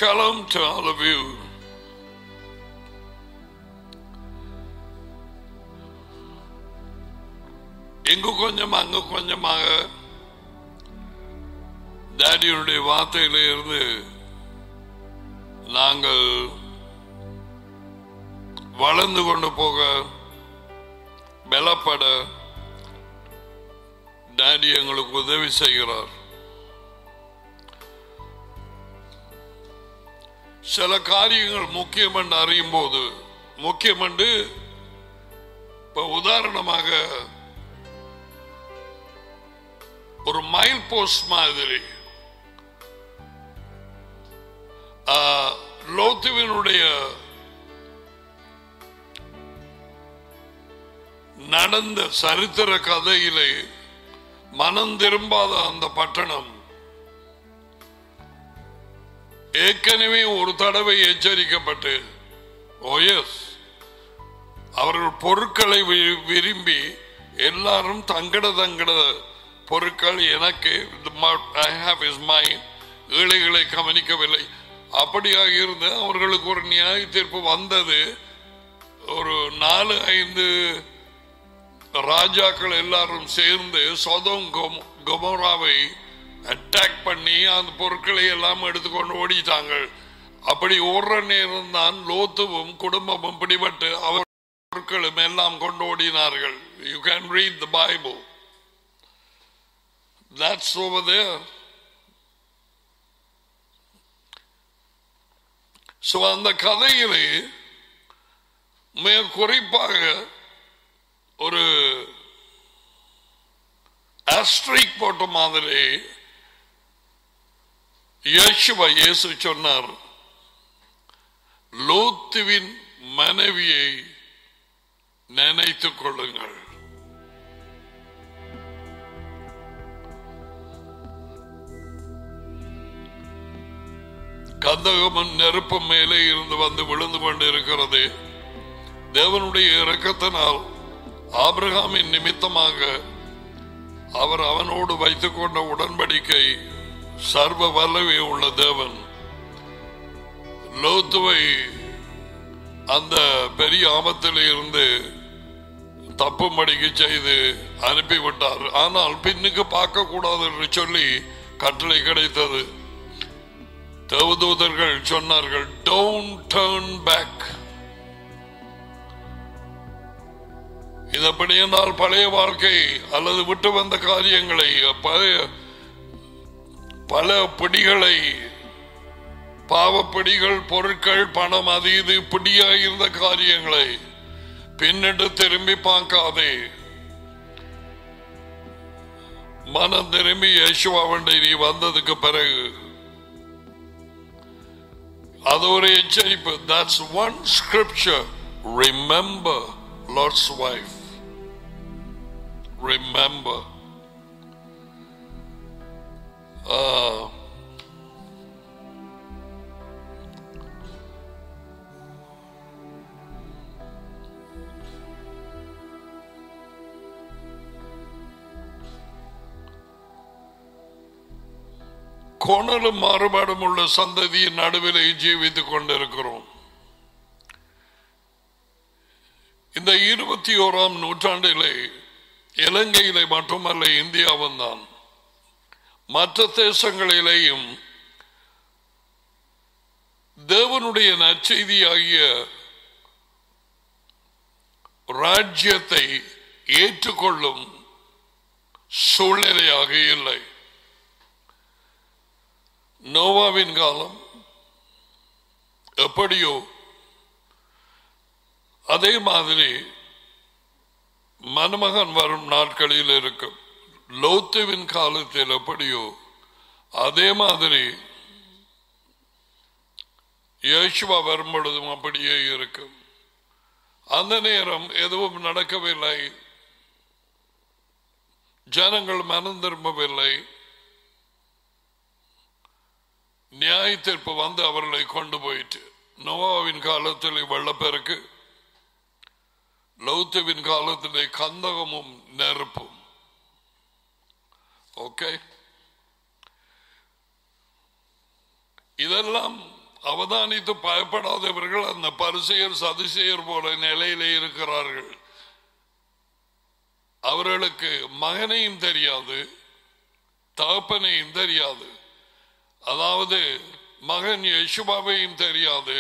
Shalom to all of you. இங்கு கொஞ்சம் அங்கு கொஞ்சமாக டேடியுடைய வார்த்தையில இருந்து நாங்கள் வளர்ந்து கொண்டு போக பலப்பட டேடி எங்களுக்கு உதவி செய்கிறார் சில காரியங்கள் முக்கியம் என்று அறியும் போது முக்கியம் என்று இப்ப உதாரணமாக ஒரு மைல் போஸ்ட் மாதிரி ஆ, லோத்துவினுடைய நடந்த சரித்திர கதையிலே மனம் திரும்பாத அந்த பட்டணம் ஏற்கனவே ஒரு தடவை எச்சரிக்கப்பட்டு ஓஎஸ் அவர்கள் பொருட்களை வி- விரும்பி எல்லாரும் தங்கட தங்கட பொருட்கள் எனக்கு ஐ ஹாவ் இஸ் மைண்ட் ஏழைகளை கவனிக்கவில்லை அப்படியாக இருந்து அவர்களுக்கு ஒரு நியாய தீர்ப்பு வந்தது ஒரு நாலு ஐந்து ராஜாக்கள் எல்லாரும் சேர்ந்து சொதம் கொமோராவை அட்டாக் பண்ணி அந்த பொருட்களை எல்லாம் எடுத்துக்கொண்டு ஓடிட்டாங்க அப்படி ஓடுற நேரம் தான் லோத்துவும் குடும்பமும் பிடிபட்டு அவர் பொருட்களும் எல்லாம் கொண்டு ஓடினார்கள் you can read the Bible that's over there so அந்த கதையிலே மிக குறிப்பாக ஒரு ஆஸ்ட்ரிக் போட்ட மாதிரி இயேசுவ இயேசு சொன்னார் லோத்துவின் மனைவியை நினைத்துக் கொள்ளுங்கள் கந்தகமும் நெருப்பும் மேலே இருந்து வந்து விழுந்து கொண்டு இருக்கிறது தேவனுடைய இரக்கத்தினால் ஆபிரகாமின் நிமித்தமாக அவர் அவனோடு வைத்துக் கொண்ட உடன்படிக்கை சர்வ வல்லமை உள்ள தேவன் லோத்துவை அந்த பெரிய ஆபத்தில் இருந்து தப்பும்படிக்கு செய்து அனுப்பிவிட்டார் ஆனால் பின்னுக்கு பார்க்க கூடாது என்று சொல்லி கட்டளை கிடைத்தது தேவதூதர்கள் சொன்னார்கள் டோன்ட் டர்ன் பேக் இது எப்படி என்றால் பழைய வாழ்க்கை அல்லது விட்டு வந்த காரியங்களை பழைய பல பிடிகளை பாவப்பிடிகள் பொருட்கள் பணம் அது இது பிடியாக இருந்த காரியங்களை பின்னிட்டு திரும்பி பார்க்காதே மனம் திரும்பி யேசுவாவண்டை நீ வந்ததுக்கு பிறகு அது ஒரு எச்சரிப்பு that's one scripture remember Lot's wife remember கோணலும் மாறுபாடும் உள்ள சந்ததியின் நடுவிலே ஜீவித்துக் கொண்டிருக்கிறோம் இந்த இருபத்தி ஓராம் நூற்றாண்டிலே இலங்கையிலே மட்டுமல்ல இந்தியாவும் தான் மற்ற தேசங்களிலேயும் தேவனுடைய நற்செய்தியாகிய ராஜ்யத்தை ஏற்றுக்கொள்ளும் சூழ்நிலையாக இல்லை நோவாவின் காலம் எப்படியோ அதே மாதிரி மணமகன் வரும் நாட்களில் இருக்கும் லோத்துவின் காலத்தில் எப்படியோ அதே மாதிரி இயேசுவா வரும் பொழுதும் அப்படியே இருக்கும் அந்த நேரம் எதுவும் நடக்கவில்லை ஜனங்கள் மனம் திரும்பவில்லை நியாய தீர்ப்பு வந்து அவர்களை கொண்டு போயிட்டு நோவாவின் காலத்தில் வெள்ளப்பெருக்கு லௌத்துவின் காலத்திலே கந்தகமும் நெருப்பும் ஓகே இதெல்லாம் அவதானித்து பயப்படாதவர்கள் அந்த பரிசெயர் சதிசெயர் போல நிலையிலே இருக்கிறார்கள் அவர்களுக்கு மகனையும் தெரியாது தகப்பனையும் தெரியாது அதாவது மகன் யசுபாவையும் தெரியாது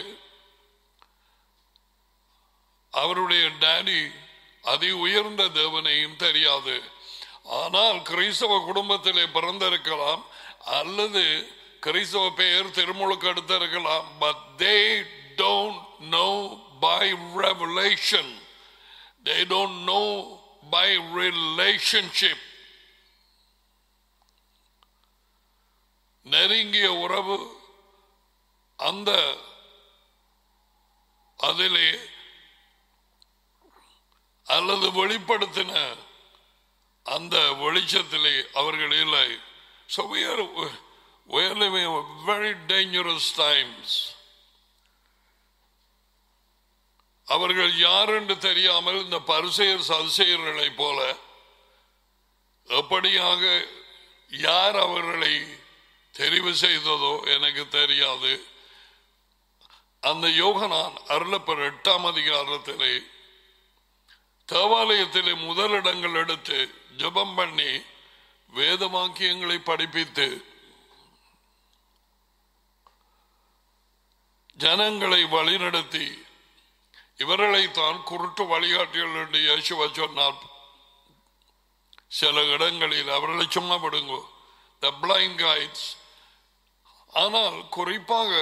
அவருடைய டேடி அதி உயர்ந்த தேவனையும் தெரியாது ஆனால் கிறிஸ்தவ குடும்பத்திலே பிறந்திருக்கலாம் அல்லது கிறிஸ்தவ பெயர் திருமுழுக்கு எடுத்திருக்கலாம் but they don't know by revelation they don't know by relationship நெருங்கிய உறவு அந்த அதிலே அல்லது வெளிப்படுத்தின அந்த வெளிச்சத்திலே அவர்கள் இல்லை So we are, we are living in very dangerous times. அவர்கள் யார் என்று தெரியாமல் இந்த பரிசெயர் சதிசெயர்களை போல எப்படியாக யார் அவர்களை தெரிவு செய்ததோ எனக்கு தெரியாது அந்த யோகனான் அருளப்பர் எட்டாம் அதிகாரத்திலே தேவாலயத்திலே முதலிடங்கள் எடுத்து ஜெபம் பண்ணி வேத வாக்கியங்களை படிப்பித்து ஜனங்களை வழிநடத்தி இவர்களை தான் குருட்டு வழிகாட்டிகள் என்று இயேசுவ சொன்னார் சில இடங்களில் அவர்களை சும்மா விடுங்க த பிளைண்ட் கைட்ஸ் ஆனால் குறிப்பாக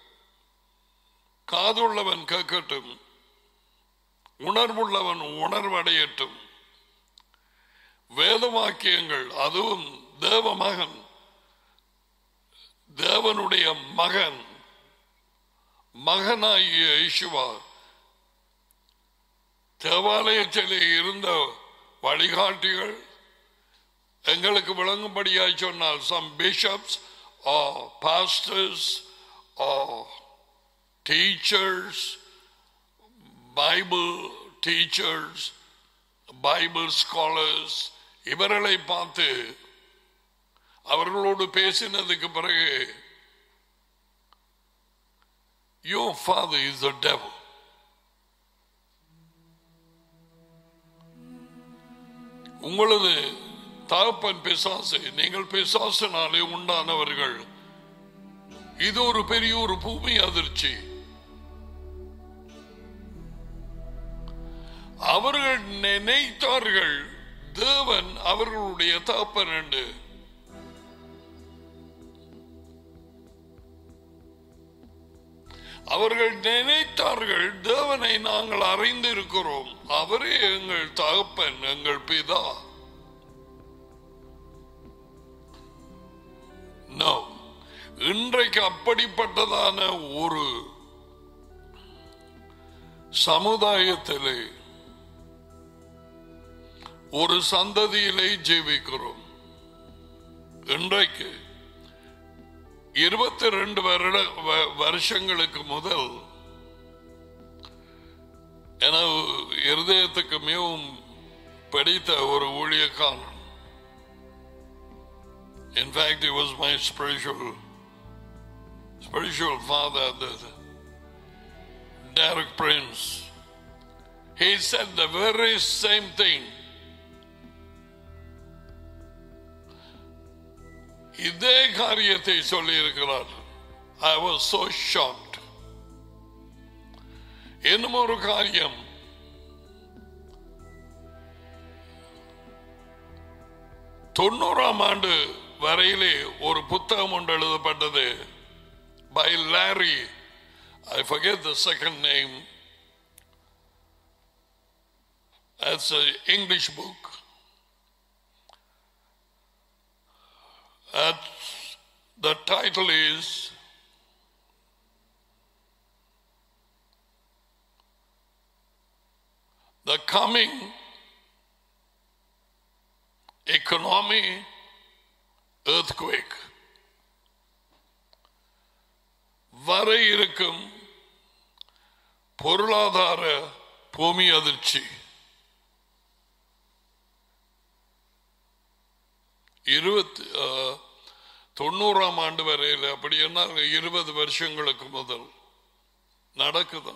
காதுள்ளவன் கேட்கட்டும் உணர்வுள்ளவன் உணர்வடையட்டும் வேத வாக்கியங்கள் அதுவும் தேவ மகன் தேவனுடைய மகன் மகனாகிய இசுவா தேவாலயத்திலே இருந்த வழிகாட்டிகள் எங்களுக்கு விளங்கும்படியாய் சொன்னால் some bishops pastors teachers Bible teachers Bible scholars இவர்களை பார்த்து அவர்களோடு பேசினதுக்கு பிறகு Your father is the devil. உங்களது தகப்பன் பிசாசு நீங்கள் பிசாசினாலே உண்டானவர்கள் இது ஒரு பெரிய ஒரு பூமி அதிர்ச்சி அவர்கள் நினைத்தார்கள் தேவன் அவர்களுடைய தகப்பன் என்று அவர்கள் நினைத்தார்கள் தேவனை நாங்கள் அறிந்திருக்கிறோம் அவரே எங்கள் தகப்பன் எங்கள் பிதா No. இன்றைக்கு அப்படிப்பட்டதான ஒரு சமுதாயத்திலே ஒரு சந்ததியிலே ஜீவிக்கிறோம் இன்றைக்கு இருபத்தி ரெண்டு வருட வ- வருஷங்களுக்கு முதல் என இருதயத்துக்கு மிகவும் பிடித்த ஒரு ஊழியக்காரன் In fact, he was my spiritual spiritual father, the Derek Prince. He said the very same thing. இதே காரியத்தை சொல்லி இருக்கிறார் ஐ வாஸ் சோ ஷாக்ட் இன்னும் ஒரு காரியம் தொண்ணூறாம் ஆண்டு வரையிலே ஒரு புத்தகம் ஒன்று எழுதப்பட்டது by Larry I forget the second name that's an English book That's, the title is The Coming Economy Earthquake. வர இருக்கும் பொருளாதார பூமி அதிர்ச்சி இருபத்தி தொண்ணூறாம் ஆண்டு வரையில் அப்படி என்ன இருபது வருஷங்களுக்கு முதல் நடக்குது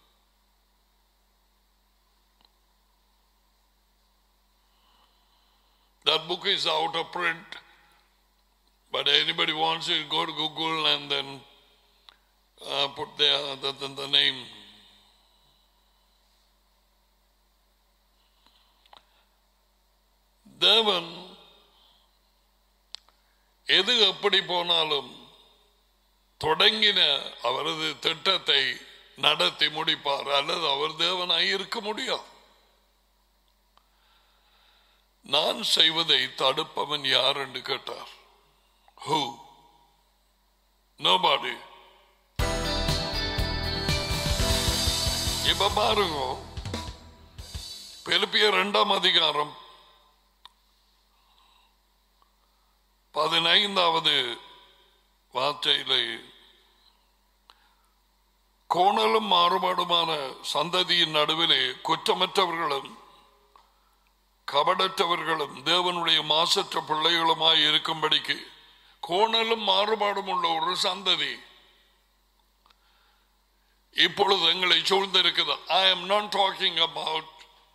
That book is out of print, but anybody wants it, go to Google and then uh, put the, the, the, the name. தேவன் எது எப்படி போனாலும் தொடங்கின அவரது திட்டத்தை நடத்தி முடிப்பார் அல்லது அவர் தேவனாய் இருக்க முடியாது நான் செய்வதை தடுப்பவன் யார் என்று கேட்டார் ஹூ நோபாடி இப்ப பாருங்க பெருப்பிய இரண்டாம் அதிகாரம் பதினைந்தாவது வார்த்தையிலே கோணலும் மாறுபாடுமான சந்ததியின் நடுவிலே குற்றமற்றவர்களும் கபடற்றவர்களும் தேவனுடைய மாசற்ற பிள்ளைகளுமாய் இருக்கும்படிக்கு கோணலும் மாறுபாடும் உள்ள ஒரு சந்ததி இப்பொழுது எங்களை சூழ்ந்திருக்குது I am not talking about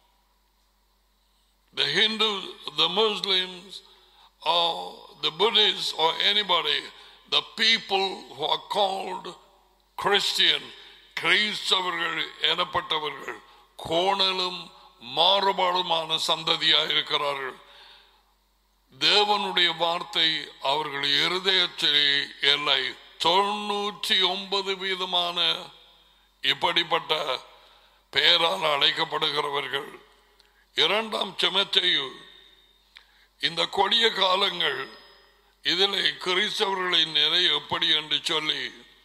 the Hindus, the Muslims, or the Buddhists, or anybody, the people who are called Christian, கிறிஸ்தவர்கள் எனப்பட்டவர்கள் கோணலும் மாறுபாடுமான சந்ததியாக இருக்கிறார்கள் தேவனுடைய வார்த்தை அவர்கள் இருதயத்திலே இல்லை தொண்ணூற்றி ஒன்பது வீதமான இப்படிப்பட்ட பெயரால் அழைக்கப்படுகிறவர்கள் இரண்டாம் செமத்தையு இந்த கொடிய காலங்கள் இதில் கிறிஸ்தவர்களின் நிலை எப்படி என்று சொல்லி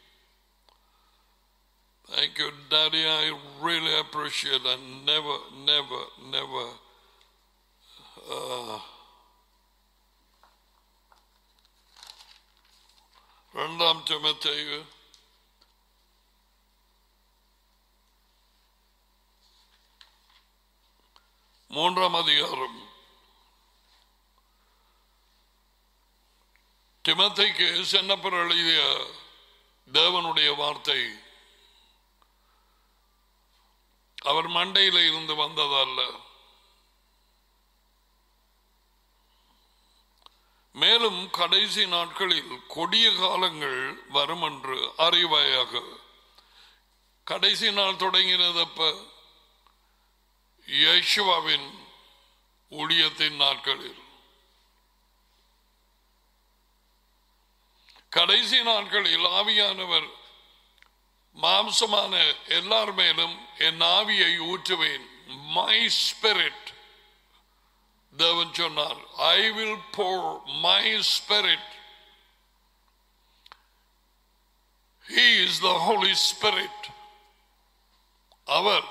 Thank you, Daddy. I really appreciate and never, never, never. Uh, இரண்டாம் செமத்தையு மூன்றாம் அதிகாரம் திமத்தைக்கு சென்னப்பர் எழுதிய தேவனுடைய வார்த்தை அவர் மண்டையில இருந்து வந்ததல்ல மேலும் கடைசி நாட்களில் கொடிய காலங்கள் வரும் என்று அறிவாயாக கடைசி நாள் தொடங்கினதப்ப யேசுவாவின் ஊழியத்தின் நாட்களில் கடைசி நாட்களில் ஆவியானவர் மாம்சமான எல்லார் மேலும் என் ஆவியை ஊற்றுவேன் மை ஸ்பிரிட் தேவன் சொன்னார் I will pour my spirit he is the Holy Spirit அவர்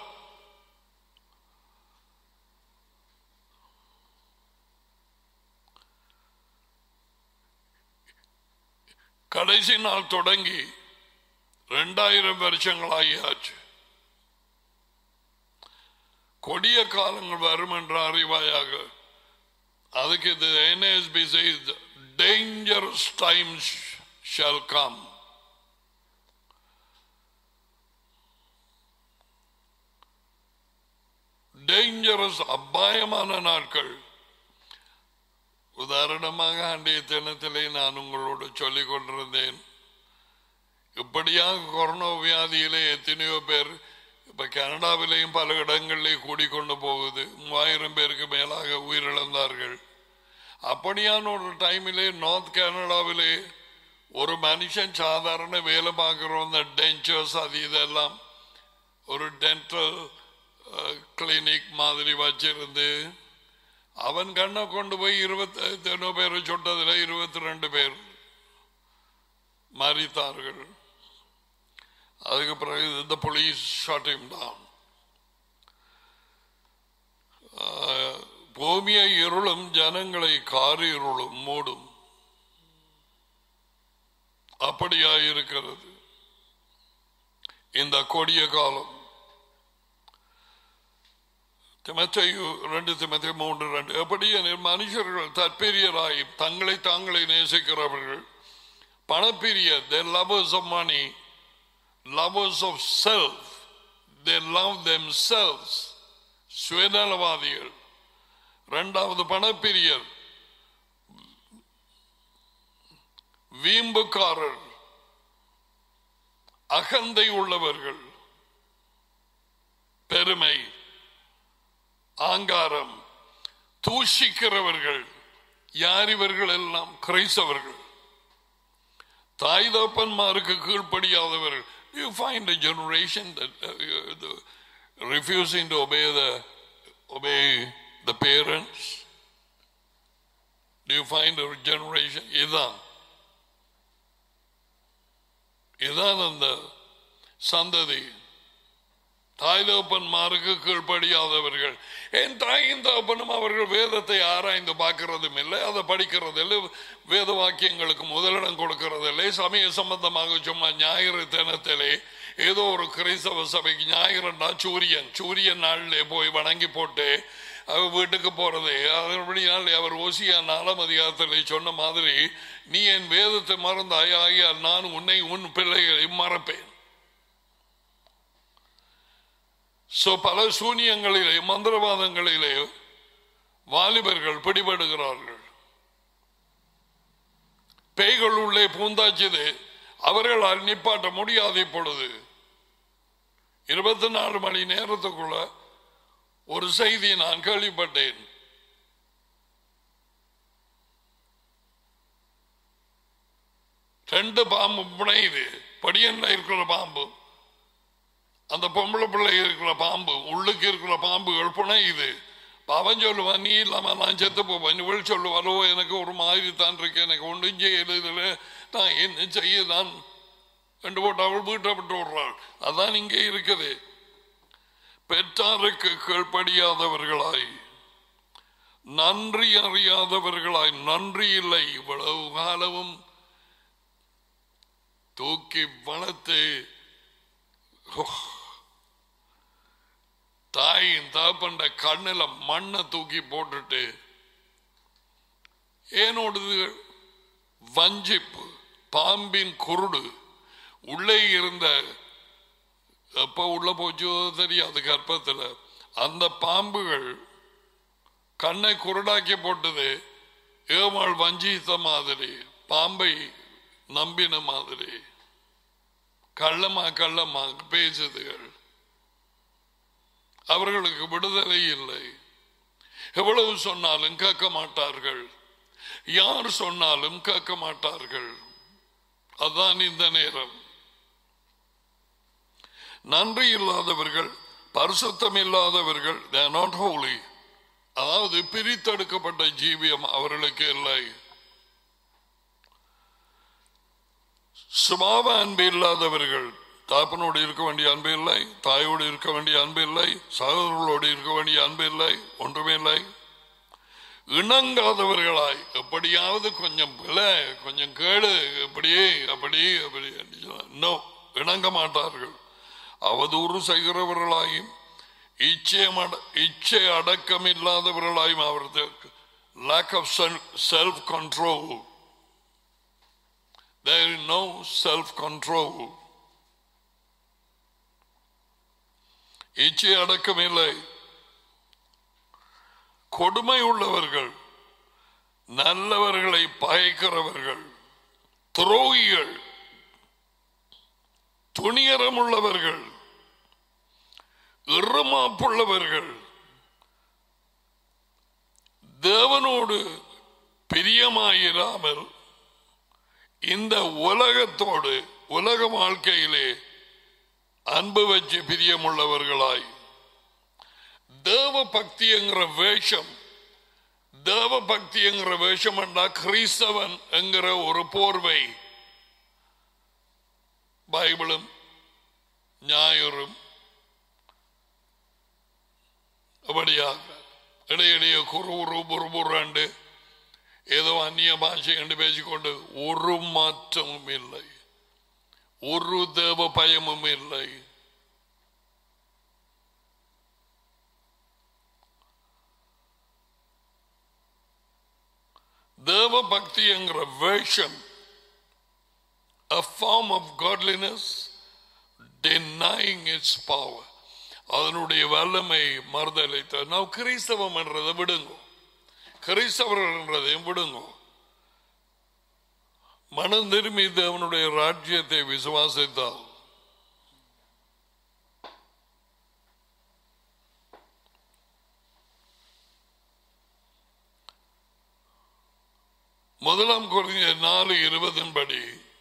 கடைசி நாள் தொடங்கி ரெண்டாயிரம் வருஷங்கள் ஆகியாச்சு கொடிய காலங்கள் வரும் என்ற அறிவாயாக அதுக்கு இது என்எஸ்பி dangerous times shall come dangerous அபாயமான நாட்கள் உதாரணமாக அன்றைய தினத்திலே நான் உங்களோடு சொல்லிக் கொண்டிருந்தேன் இப்படியாக கொரோனா வியாதியிலே எத்தனையோ பேர் இப்ப கனடாவிலேயும் பல இடங்களிலே கூடிக்கொண்டு போகுது மூவாயிரம் பேருக்கு மேலாக உயிரிழந்தார்கள் அப்படியான ஒரு டைமிலே நார்த் கனடாவிலே ஒரு மனுஷன் சாதாரண வேலை பார்க்கிறோம் இந்த டென்ச்சர்ஸ் அது இதெல்லாம் ஒரு டென்டல் கிளினிக் மாதிரி வச்சிருந்து அவன் கண்ணை கொண்டு போய் இருபத்தி பேர் சொன்னதுல இருபத்தி ரெண்டு பேர் மறித்தார்கள் அதுக்கு பிறகு இந்த போலீஸ் ஷாட் தான் பூமியை இருளும் ஜனங்களை காரி இருளும் மூடும் அப்படியாயிருக்கிறது இந்த கொடிய காலம் திமத்தையு ரெண்டு திமத்தை மூன்று ரெண்டு எப்படி எனில் மனுஷர்கள் தற்பெரியராய் தங்களை தாங்களை நேசிக்கிறவர்கள் பணப்பிரிய they lovers of money lovers of self they love themselves சுயநலவாதிகள் இரண்டாவது பணப்பிரியர் வீம்புக்காரர் அகந்தை உள்ளவர்கள் பெருமை ஆங்காரம் தூஷிக்கிறவர்கள் யார் இவர்கள் எல்லாம் கிரைஸ்தவர்கள் தாய் தப்பன்மாருக்கு கீழ்ப்படியாதவர்கள் you find a generation that uh, uh, the, refusing to obey the obey the parents do you find a generation இதுதான் இதுதான் அந்த சந்ததி தாய் தகப்பன்மாருக்கு கீழ்ப்படியாதவர்கள் என் தாயின் தகப்பனும் அவர்கள் வேதத்தை ஆராய்ந்து பார்க்கிறதும் இல்லை அதை படிக்கிறது இல்லை வேத வாக்கியங்களுக்கு முதலிடம் கொடுக்கிறது இல்லை சமய சம்பந்தமாக சும்மா ஞாயிறு தினத்திலே ஏதோ ஒரு கிறிஸ்தவ சபைக்கு ஞாயிறுனா சூரியன் சூரியன் நாளிலே போய் வணங்கி போட்டு அவர் வீட்டுக்கு போறது அதன்படியால் அவர் ஓசியா நாலாம் அதிகாரத்திலே சொன்ன மாதிரி நீ என் வேதத்தை மறந்தாய் ஆகியால் நான் உன்னை உன் பிள்ளைகளை மறப்பேன் சோ பல சூனியங்களிலே மந்திரவாதங்களிலே வாலிபர்கள் பிடிபடுகிறார்கள் பேய்கள் உள்ளே பூந்தாச்சுது அவர்களால் நிப்பாட்ட முடியாது இப்பொழுது இருபத்தி நாலு மணி நேரத்துக்குள்ள ஒரு செய்தி நான் கேள்விப்பட்டேன் ரெண்டு பாம்பு புனையுது படியன்ல இருக்கிற பாம்பு அந்த பொம்பளை பிள்ளை இருக்கிற பாம்பு உள்ளுக்கு இருக்கிற பாம்புகள் புனையுது இப்ப அவன் சொல்லுவான் நீ இல்லாம நான் செத்து போவேன் இவள் சொல்லுவாரோ எனக்கு ஒரு மாதிரி தான் இருக்கு எனக்கு ஒன்றும் செய்யல இதுல நான் என்ன செய்ய நான் ரெண்டு போட்டு அவள் வீட்டை விட்டு விடுறாள் அதான் இங்கே இருக்குது பெற்றாருக்கு கீழ்ப்படியாதவர்களாய் நன்றி அறியாதவர்களாய் நன்றி இல்லை இவ்வளவு காலமும் தூக்கி வளர்த்து தாயின் தாப்பண்ட கண்ணில மண்ணை தூக்கி போட்டுட்டு ஏனோடுது வஞ்சிப்பு பாம்பின் குருடு உள்ளே இருந்த எப்ப உள்ள போச்சோ தெரியாது கர்ப்பத்தில் அந்த பாம்புகள் கண்ணை குருடாக்கி போட்டது ஏமாள் வஞ்சித்த மாதிரி பாம்பை நம்பின மாதிரி கள்ளமா கள்ளமா பேசுதுகள் அவர்களுக்கு விடுதலை இல்லை எவ்வளவு சொன்னாலும் கேட்க மாட்டார்கள் யார் சொன்னாலும் கேட்க மாட்டார்கள் அதான் இந்த நேரம் நன்றி இல்லாதவர்கள் பரிசுத்தம் இல்லாதவர்கள் நாட் ஹோலி அதாவது பிரித்தெடுக்கப்பட்ட ஜீவியம் அவர்களுக்கு இல்லை சுபாவ அன்பு இல்லாதவர்கள் தாப்பனோடு இருக்க வேண்டிய அன்பு இல்லை தாயோடு இருக்க வேண்டிய அன்பு இல்லை சகோதரர்களோடு இருக்க வேண்டிய அன்பு இல்லை ஒன்றுமே இல்லை இணங்காதவர்களாய் எப்படியாவது கொஞ்சம் பிழை கொஞ்சம் கேடு எப்படியே அப்படி அப்படி நோ இணங்க மாட்டார்கள் அவதூறு செய்கிறவர்களாயும் இச்சையம் இச்சை அடக்கம் இல்லாதவர்களாயும் அவர்களுக்கு lack of self control there is no self control இச்சை அடக்கம் இல்லை கொடுமை உள்ளவர்கள் நல்லவர்களை பகைக்கிறவர்கள் துரோகிகள் துணியரம் உள்ளவர்கள் இறுமாப்புள்ளவர்கள் தேவனோடு பிரியமாயிராமல் இந்த உலகத்தோடு உலக வாழ்க்கையிலே அன்பு வச்சு பிரியமுள்ளவர்களாய் தேவ பக்திங்கிற வேஷம் தேவ பக்திங்கிற வேஷம் என்றா கிறிஸ்தவன் என்கிற ஒரு போர்வை பைபிளும் ஞாயிறும் அப்படியாக இடையிடையே குறு குறு புறுபுறாண்டு ஏதோ அந்நிய பாஷை என்று பேசிக்கொண்டு ஒரு மாற்றமும் இல்லை ஒரு தேவ பயமும் இல்லை தேவ பக்தி என்கிற வேஷம் a form of godliness, denying its power. அதனுடைய வல்லமை மறுதளித்த நான் கிறிஸ்தவம் என்றதை விடுங்கோ கிறிஸ்தவர்கள் என்றதையும் விடுங்கோ மனம் திரும்பி தேவனுடைய ராஜ்யத்தை விசுவாசித்தால் முதலாம் குறைந்த நாலு இருபதின் படி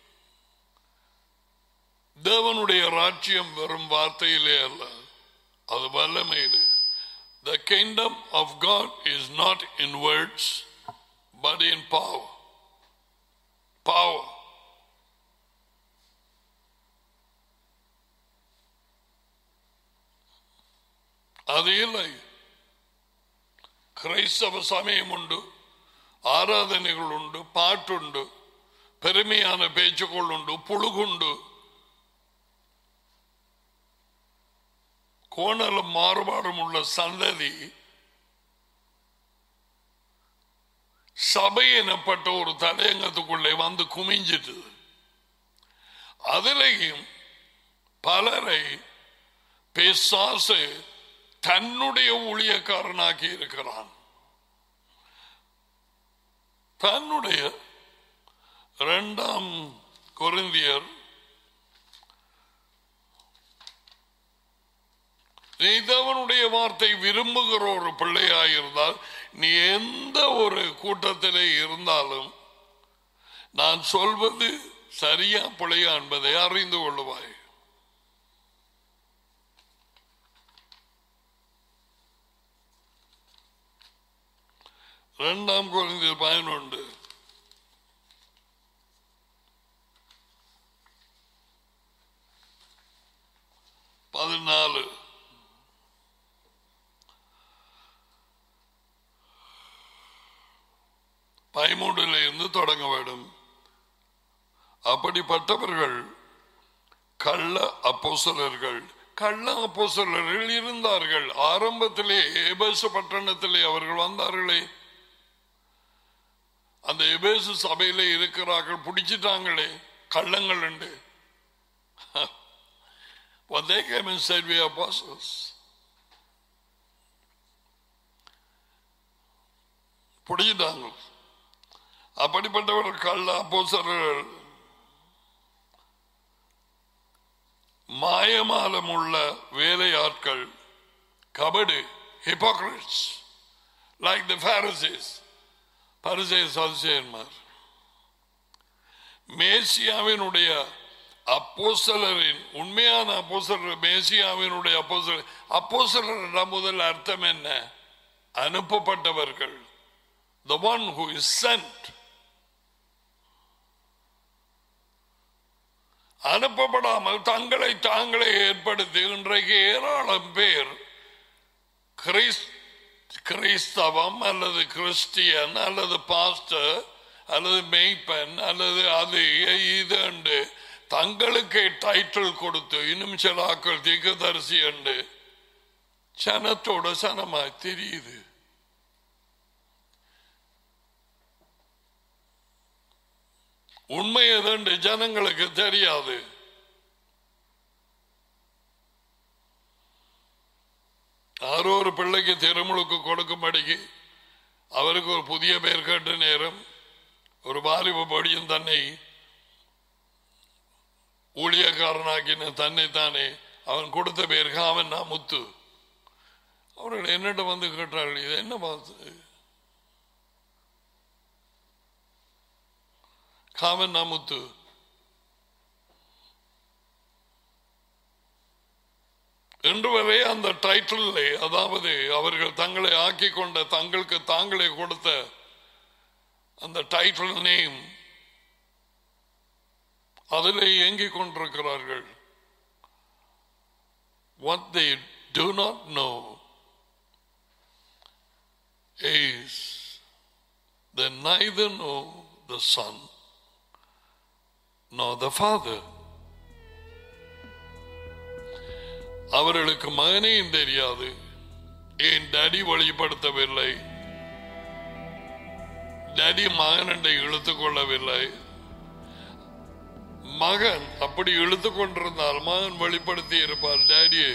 தேவனுடைய ராஜ்யம் வெறும் வார்த்தையிலே அல்ல அது வல்லமையிலே The kingdom of God is not in words, but in power. Power. அது இல்லை கிரைஸ்தவ சமயம் உண்டு ஆராதனைகள் உண்டு பாட்டுண்டு பெருமையான பேச்சுக்கள் உண்டு புழுகுண்டு கோணலும் மாறுபாடும் உள்ள சந்ததி சபை எனப்பட்ட ஒரு தலையங்கத்துக்குள்ளே வந்து குமிஞ்சிட்டு அதிலேயும் பலரை பேசாசு தன்னுடைய ஊழியக்காரனாக்கி இருக்கிறான் தன்னுடைய இரண்டாம் கொரிந்தியர் நீ தேவனுடைய வார்த்தை விரும்புகிற ஒரு பிள்ளையாயிருந்தால் நீ எந்த ஒரு கூட்டத்திலே இருந்தாலும் நான் சொல்வது சரியா பிள்ளையா என்பதை அறிந்து கொள்ளுவாய் இரண்டாம் குழந்தையில் பயனுண்டு பதினாலு பதிமூன்றுல இருந்து தொடங்க வேண்டும் அப்படிப்பட்டவர்கள் கள்ள அப்போசலர்கள் கள்ள அப்போசலர்கள் இருந்தார்கள் ஆரம்பத்திலே ஏபேச பட்டணத்திலே அவர்கள் வந்தார்களே அந்த எபேசு சபையில இருக்கிறார்கள் பிடிச்சிட்டாங்களே கள்ளங்கள் உண்டு What they came and said, we are apostles. பிடிச்சிட்டாங்க அப்படிப்பட்டவர்கள் கள்ள அப்போசர்கள் மாயமாலம் உள்ள வேலையாட்கள் கபடு ஹிப்போக்ரிட்ஸ் லைக் த பாரசேஸ் பரிசேஸ் அதிசயன்மார் மேசியாவினுடைய அப்போசலரின் உண்மையான அப்போசலர் மேசியாவினுடைய அப்போசலர் அப்போசலர் முதல் அர்த்தம் என்ன அனுப்பப்பட்டவர்கள் the one who is sent அனுப்பப்படாமல் தங்களை தாங்களே ஏற்படுத்தி இன்றைக்கு ஏராளம் பேர் கிறிஸ் கிறிஸ்தவம் அல்லது கிறிஸ்டியன் அல்லது பாஸ்டர் அல்லது மெய்ப்பன் அல்லது அது இது என்று தங்களுக்கு டைட்டில் கொடுத்து இன்னும் சில ஆக்கள் தீர்க்கதரிசி என்று சனத்தோட சனமாய் தெரியுது உண்மை எதுண்டு ஜனங்களுக்கு தெரியாது யாரோ ஒரு பிள்ளைக்கு திருமுழுக்கு கொடுக்கும்படிக்கு அவருக்கு ஒரு புதிய பேர் கேட்ட நேரம் ஒரு வாலிப படியும் தன்னை ஊழியக்காரனாக்கின தன்னை தானே அவன் கொடுத்த பேருக்கு அவன் நான் முத்து அவர்கள் என்னிடம் வந்து கேட்டார்கள் இது என்ன பார்த்து காமன் நாமுத்து இன்று வரை அந்த டைட்டிலே அதாவது அவர்கள் தங்களை ஆக்கி கொண்ட தங்களுக்கு தாங்களே கொடுத்த அந்த டைட்டில் நேம் அதிலே இயங்கிக் கொண்டிருக்கிறார்கள் what they do not know is they neither know the Son nor the Father. அவர்களுக்கு மகனையும் தெரியாது ஏன் டடி வழிபடுத்தவில்லை டடி மகனண்டை இழுத்துக் கொள்ளவில்லை மகன் அப்படி இழுத்து கொண்டிருந்தால் மகன் வெளிப்படுத்தி இருப்பார் டேடியை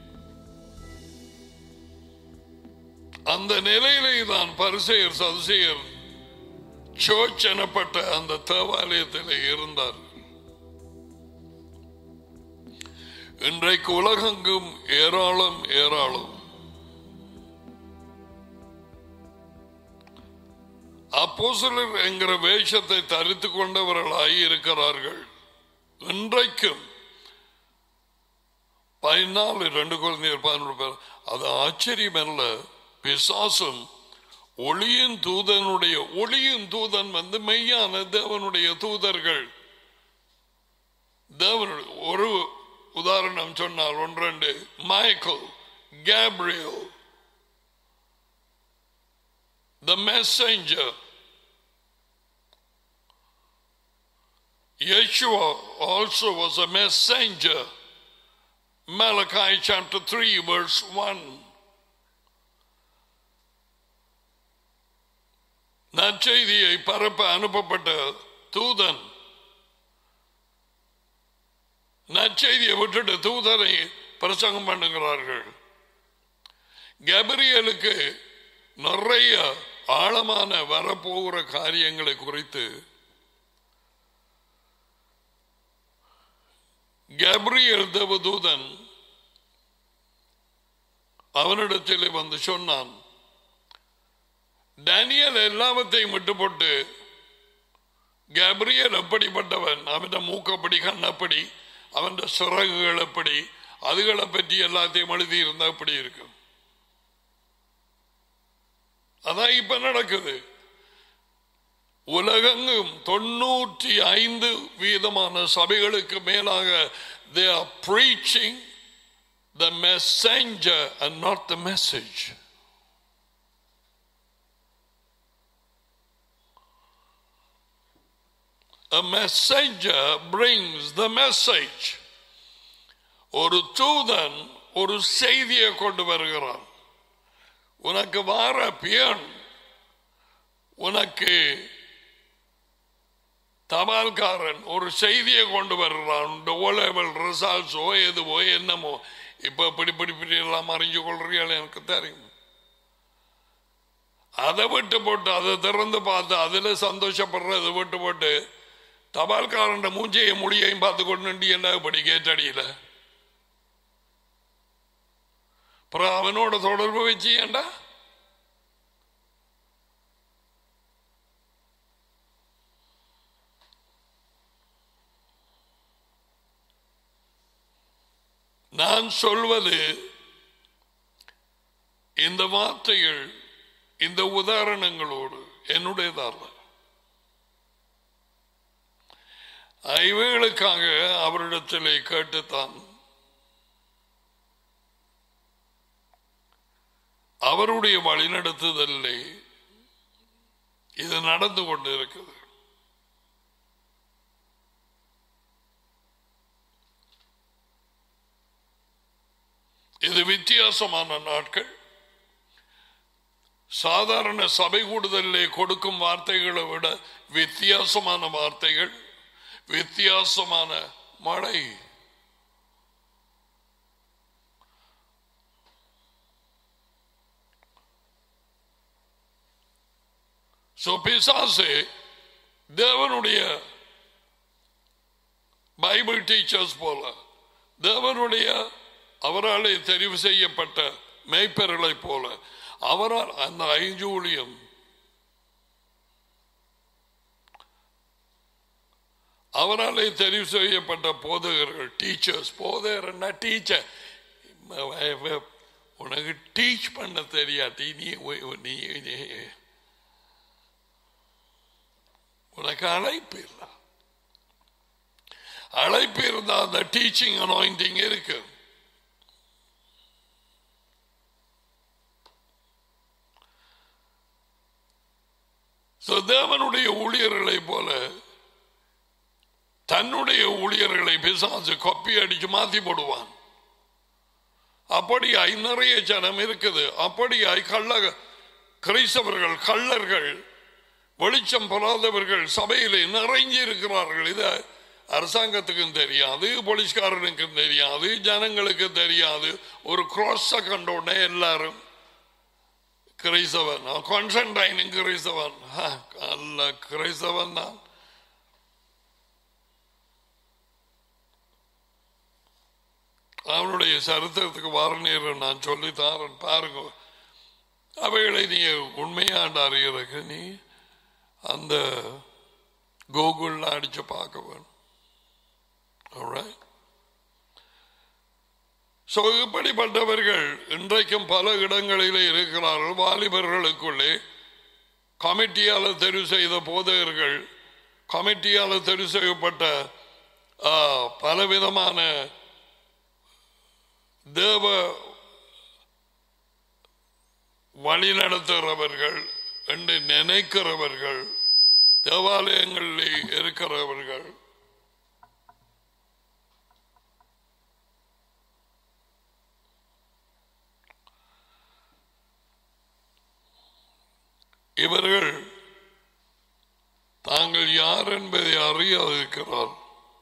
அந்த நிலையிலே தான் பரிசெயர் சதுசெயர் சோச் எனப்பட்ட அந்த தேவாலயத்தில் இருந்தார் இன்றைக்கு உலகெங்கும் ஏராளம் ஏராளம் அப்போசலர் என்கிற வேஷத்தை தரித்து கொண்டவர்களாய் இருக்கிறார்கள் இன்றைக்கும் பதினாலு ரெண்டு குழந்தையர் பதினொன்று பேர் அது ஆச்சரியம் அல்ல பிசாசும் ஒளியின் தூதனுடைய ஒளியின் தூதன் வந்து மெய்யான தேவனுடைய தூதர்கள் தேவனுடைய ஒரு உதாரணம் சொன்னால் ஒன்றெண்டு Michael Gabriel the messenger. Yeshua also was a messenger. Malachi chapter 3, verse 1. நற்செய்தியை பரப்ப அனுப்பப்பட்ட தூதன் நற்செய்தியை விட்டுட்டு தூதனை பிரசங்கம் பண்ணுகிறார்கள் கபரியலுக்கு நிறைய ஆழமான வரப்போகிற காரியங்களை குறித்து கேப்ரியல் தேவதூதன் அவனிடத்தில் வந்து சொன்னான் டேனியல் எல்லாவற்றையும் விட்டுப்போட்டு கேப்ரியல் எப்படிப்பட்டவன் அவன் மூக்கப்படி கண்ணப்படி அவன் சிறகுகள் எப்படி அதுகளை பற்றி எல்லாத்தையும் எழுதியிருந்தா எப்படி இருக்கும் அதான் இப்ப நடக்குது உலகெங்கும் தொண்ணூற்றி ஐந்து வீதமான சபைகளுக்கு மேலாக they are preaching the messenger and not the message a messenger brings the message ஒரு தூதன் ஒரு செய்தியை கொண்டு வருகிறான் உனக்கு வார பியன் உனக்கு தபால்காரன் ஒரு செய்தியை கொண்டு வருகிறான் ஓலெவல் ரிசல்ட்ஸோ எதுவோ என்னமோ இப்ப இப்படி இப்படி இப்படி எல்லாம் அறிஞ்சு கொள்றீர்கள் எனக்கு தெரியும் அதை விட்டு போட்டு அதை திறந்து பார்த்து அதுல சந்தோஷப்படுறதை விட்டு போட்டு தபால்காரன் மூஞ்சையும் முடியையும் பார்த்து கொண்டு என்ன இப்படி கேட்டடியில அப்புறம் அவனோட தொடர்பு வச்சு ஏண்டா நான் சொல்வது இந்த வார்த்தைகள் இந்த உதாரணங்களோடு என்னுடையதல்ல இவைகளுக்காக அவரிடத்திலே கேட்டுத்தான் அவருடைய வழிநடத்துதலே இது நடந்து கொண்டு இருக்குது இது வித்தியாசமான நாட்கள் சாதாரண சபை கூடுதலிலே கொடுக்கும் வார்த்தைகளை விட வித்தியாசமான வார்த்தைகள் வித்தியாசமான மழை So, பிசாசு தேவனுடைய பைபிள் டீச்சர்ஸ் போல தேவனுடைய அவராலே தெரிவு செய்யப்பட்ட மெய்ப்பெறலை போல அவரால் அந்த ஐந்து ஊழியம் அவராலே தெரிவு செய்யப்பட்ட போதகர்கள் டீச்சர்ஸ் போதகர் என்ன டீச்சர் உனக்கு டீச் பண்ண தெரியாட்டி நீ நீ உனக்கு அழைப்பு இல்லை அழைப்பு இருந்தா அந்த டீச்சிங் அனாயிண்டிங் இருக்கு தேவனுடைய ஊழியர்களை போல தன்னுடைய ஊழியர்களை பிசாசு கொப்பி அடிச்சு மாத்தி போடுவான் அப்படியாய் நிறைய ஜனம் இருக்குது அப்படியாய் கள்ள கிரைஸ்தவர்கள் கள்ளர்கள் வெளிச்சம் பெறாதவர்கள் சபையிலே நிறைஞ்சி இருக்கிறார்கள் இத அரசாங்கத்துக்கும் தெரியாது போலீஸ்காரனுக்கும் தெரியாது ஜனங்களுக்கு தெரியாது ஒரு கிராஸ கண்டோடனே எல்லாரும் கிரைசவன் கான்ஸ்டன்டைனும் கிரைசவன் ஹ, அல்ல கிரைசவன் தான் அவனுடைய சரித்திரத்துக்கு வர நேரம் நான் சொல்லி தாரேன் பாருங்க அவைகளை நீ உண்மையாண்டு அறிகிறதுக்கு நீ அந்த கூகுளில் அடிச்சு பார்க்க வேணும் Alright? So, இப்படிப்பட்டவர்கள் இன்றைக்கும் பல இடங்களிலே இருக்கிறார்கள் வாலிபர்களுக்குள்ளே கமிட்டியால் தெரிவு செய்த போதகர்கள் கமிட்டியால் தெரிவு செய்யப்பட்ட ஆ, பலவிதமான தேவ வழிநடத்துகிறவர்கள் என்று நினைக்கிறவர்கள் தேவாலயங்களில் இருக்கிறவர்கள் இவர்கள் தாங்கள் யார் என்பதை அறியாதிருக்கிறார்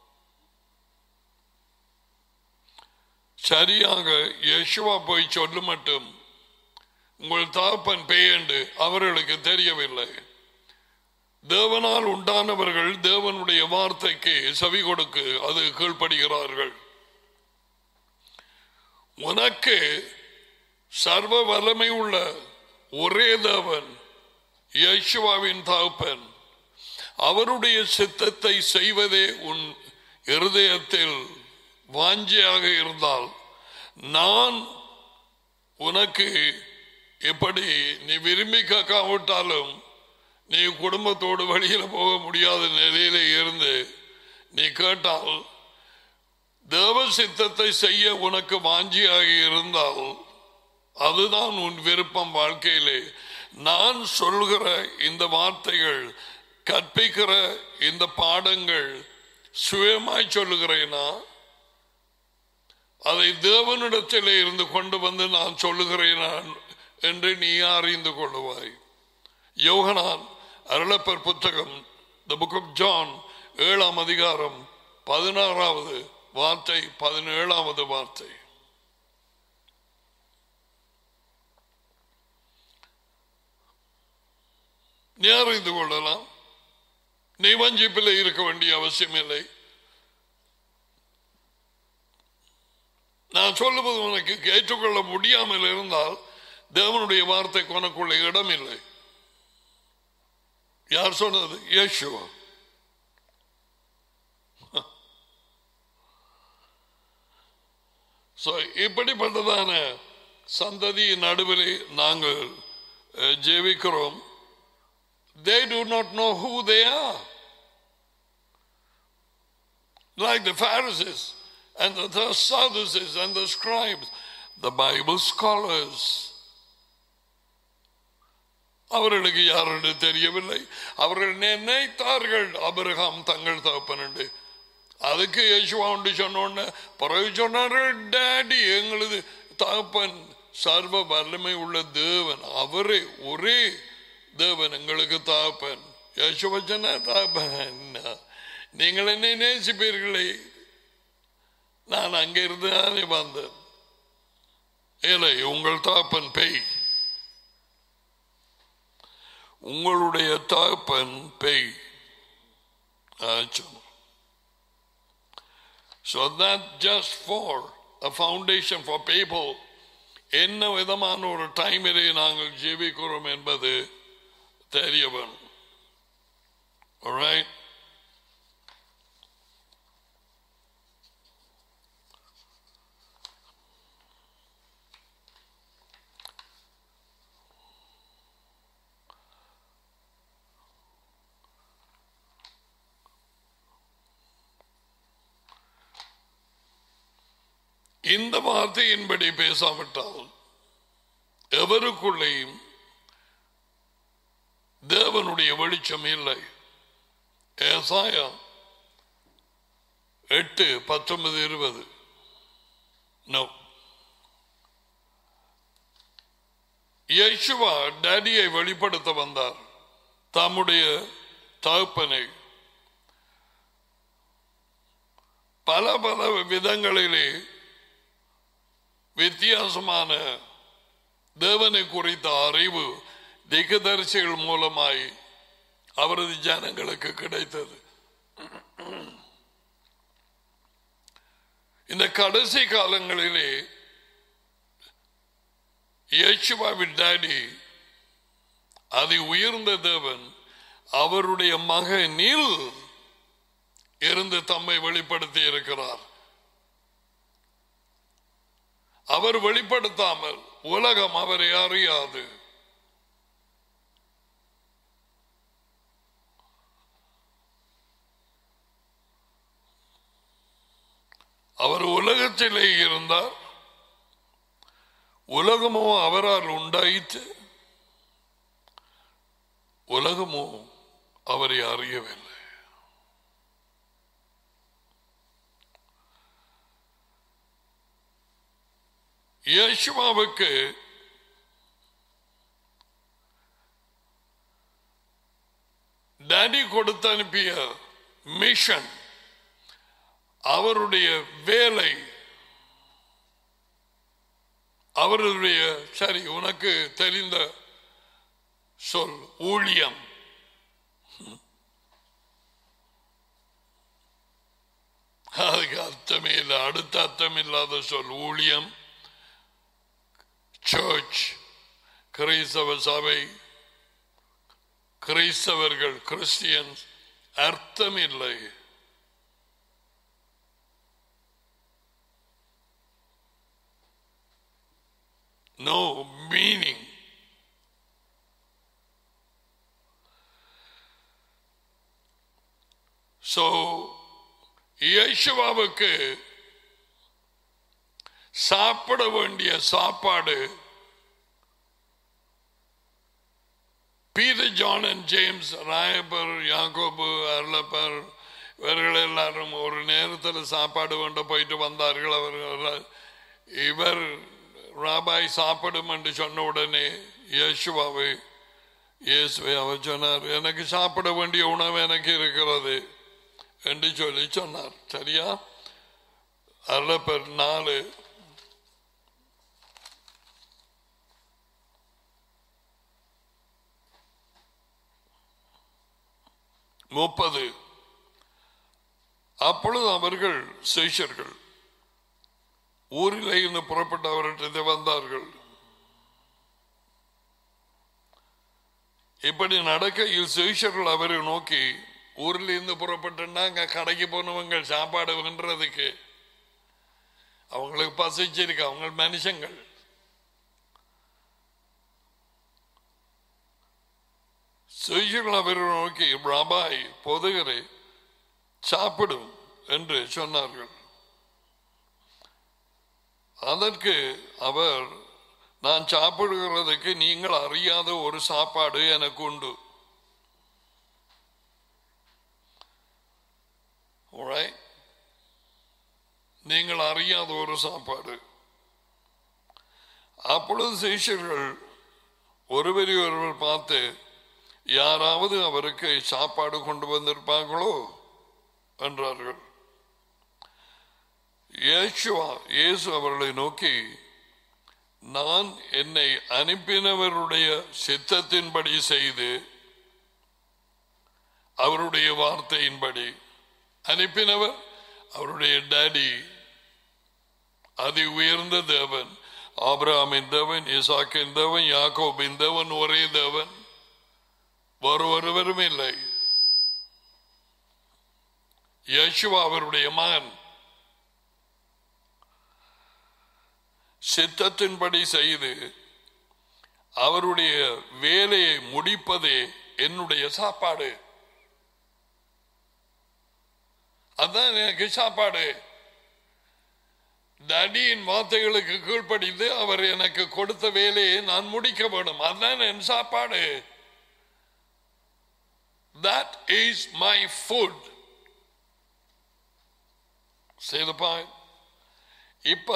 சரியாக யேசுவா போய் சொல்ல மட்டும் உங்கள் தகப்பன் பேயண்டு அவர்களுக்கு தெரியவில்லை தேவனால் உண்டானவர்கள் தேவனுடைய வார்த்தைக்கு செவி கொடுக்கு அது கீழ்ப்படுகிறார்கள் உனக்கு சர்வ வல்லமை உள்ள ஒரே தேவன் யேசுவாவின் தகப்பன் அவருடைய சித்தத்தை செய்வதே உன் இருதயத்தில் வாஞ்சியாக இருந்தால் நான் உனக்கு எப்படி நீ விரும்பி கேட்காவிட்டாலும் நீ குடும்பத்தோடு வெளியில போக முடியாத நிலையில இருந்து நீ கேட்டால் தேவ சித்தத்தை செய்ய உனக்கு வாஞ்சியாக இருந்தால் அதுதான் உன் விருப்பம் வாழ்க்கையிலே நான் சொல்கிற இந்த வார்த்தைகள் கற்பிக்கிற இந்த பாடங்கள் சுயமாய் சொல்லுகிறேனா அதை தேவனிடத்திலே இருந்து கொண்டு வந்து நான் சொல்லுகிறேனா என்று நீ அறிந்து கொள்ளுவாய் யோகனான் அருளப்பர் புத்தகம் த புக் ஆஃப் ஜான் ஏழாம் அதிகாரம் பதினாறாவது வார்த்தை பதினேழாவது வார்த்தை நீ அறிந்து கொள்ளலாம் நீ வஞ்சிப்பில் இருக்க வேண்டிய அவசியம் இல்லை நான் சொல்லுவது உனக்கு ஏற்றுக்கொள்ள முடியாமல் இருந்தால் தேவனுடைய வார்த்தை உனக்குள்ள இடம் இல்லை யார் சொன்னது இயேசுவா So, இப்படிப்பட்டதான சந்ததி நடுவிலே நாங்கள் அஹ், ஜெபிக்கிறோம் they do not know who they are. Like the Pharisees and the, the Sadducees and the scribes, the Bible scholars. அவர்களுக்கு யாருன்னு தெரியவில்லை அவர்கள் நினைத்தார்கள் அபிரகாம் தங்கள் தகப்பன் என்று அதுக்கு யேசுவா உண்டு சொன்னோன்னு பிறகு சொன்னார்கள் டேடி எங்களது தகப்பன் சர்வ வல்லமை உள்ள தேவன் அவரே ஒரே தேவன் எங்களுக்கு தகப்பன் யசுவச்சன தகப்பன் நீங்கள் என்னை நேசிப்பீர்களே நான் அங்கே இருந்து தானே வந்தேன் இல்லை உங்கள் தகப்பன் பேய் உங்களுடைய தகப்பன் பேய் சொன்னார் So that just for a foundation for people என்ன விதமான ஒரு டைமிலே நாங்கள் ஜீவிக்கிறோம் என்பது தெரிய வேணும் Alright? இந்த வார்த்தையின்படி பேசாவிட்டால் எவருக்குள்ளேயும் தேவனுடைய வெளிச்சம் இல்லை ஏசாயா எட்டு பத்தொன்பது இருபது நோ யேசுவா டேடியை வெளிப்படுத்த வந்தார் தம்முடைய தகப்பனை பல பல விதங்களிலே வித்தியாசமான தேவனை குறித்த அறிவு திகதரிசிகள் மூலமாய் அவரது ஜனங்களுக்கு கிடைத்தது இந்த கடைசி காலங்களிலே இயேசுவாவின் டாடி அதி உயர்ந்த தேவன் அவருடைய மகனில் இருந்து தம்மை வெளிப்படுத்தி இருக்கிறார் அவர் வெளிப்படுத்தாமல் உலகம் அவரை அறியாது அவர் உலகத்திலே இருந்தார் உலகமோ அவரால் உண்டாயிற்று உலகமோ அவரை அறியவில்லை இயேசுவாவுக்கு டாடி கொடுத்து அனுப்பிய மிஷன் அவருடைய வேலை அவருடைய சரி உனக்கு தெரிந்த சொல் ஊழியம் அதுக்கு அர்த்தமே இல்லை அடுத்த அர்த்தம் இல்லாத சொல் ஊழியம் சர்ச் கிறிஸ்தவ சபை கிறிஸ்தவர்கள் கிறிஸ்டியன்ஸ் அர்த்தம் இல்லை no meaning. So, இயேசுவாவுக்கு சாப்பிட வேண்டிய சாப்பாடு Peter John and James Rayappar Yakobu Arulappar இவர்கள் எல்லாரும் ஒரு நேரத்தில் சாப்பாடு கொண்டு போயிட்டு வந்தார்கள் அவர்கள் இவர் ராபாய் சாப்பிடும் என்று சொன்ன உடனே இயேசுவாவை இயேசுவை அவர் சொன்னார் எனக்கு சாப்பிட வேண்டிய உணவு எனக்கு இருக்கிறது என்று சொல்லி சொன்னார் சரியா அருளப்பர் நாலு முப்பது அப்பொழுது அவர்கள் சேஷர்கள் ஊரில் இருந்து புறப்பட்ட அவர்கிட்ட வந்தார்கள் இப்படி நடக்கையில் சேஷர்கள் அவரை நோக்கி ஊரில் இருந்து புறப்பட்டுன்னா அங்க கடைக்கு போனவங்க சாப்பாடு வென்றதுக்கு அவங்களுக்கு பசிச்சிருக்கு அவங்க மனுஷங்கள் சேஷர்கள் அவரை நோக்கி ராபாய் பொதுகரை சாப்பிடும் என்று சொன்னார்கள் அதற்கு அவர் நான் சாப்பிடுகிறதுக்கு நீங்கள் அறியாத ஒரு சாப்பாடு எனக்கு உண்டு Alright? நீங்கள் அறியாத ஒரு சாப்பாடு அப்பொழுது சிஷியர்கள் ஒருவரை ஒருவர் பார்த்து யாராவது அவருக்கு சாப்பாடு கொண்டு வந்திருப்பார்களோ என்றார்கள் இயேசுவா இயேசு அவர்களை நோக்கி நான் என்னை அனுப்பினவருடைய சித்தத்தின்படி செய்து அவருடைய வார்த்தையின்படி அனுப்பினவர் அவருடைய டாடி அதி உயர்ந்த தேவன் ஆபிரகாமின் தேவன் இசாக்கின் தேவன் யாக்கோபின் தேவன் ஒரே தேவன் வேறு ஒருவரும் இல்லை யேசுவா அவருடைய மகன் சித்தத்தின்படி செய்து அவருடைய வேலையை முடிப்பதே என்னுடைய சாப்பாடு அதான் எனக்கு சாப்பாடு டடியின் வார்த்தைகளுக்கு கீழ்ப்படிந்து அவர் எனக்கு கொடுத்த வேலையை நான் முடிக்க வேண்டும் அதுதான் என் சாப்பாடு That is my food. See the point? இப்ப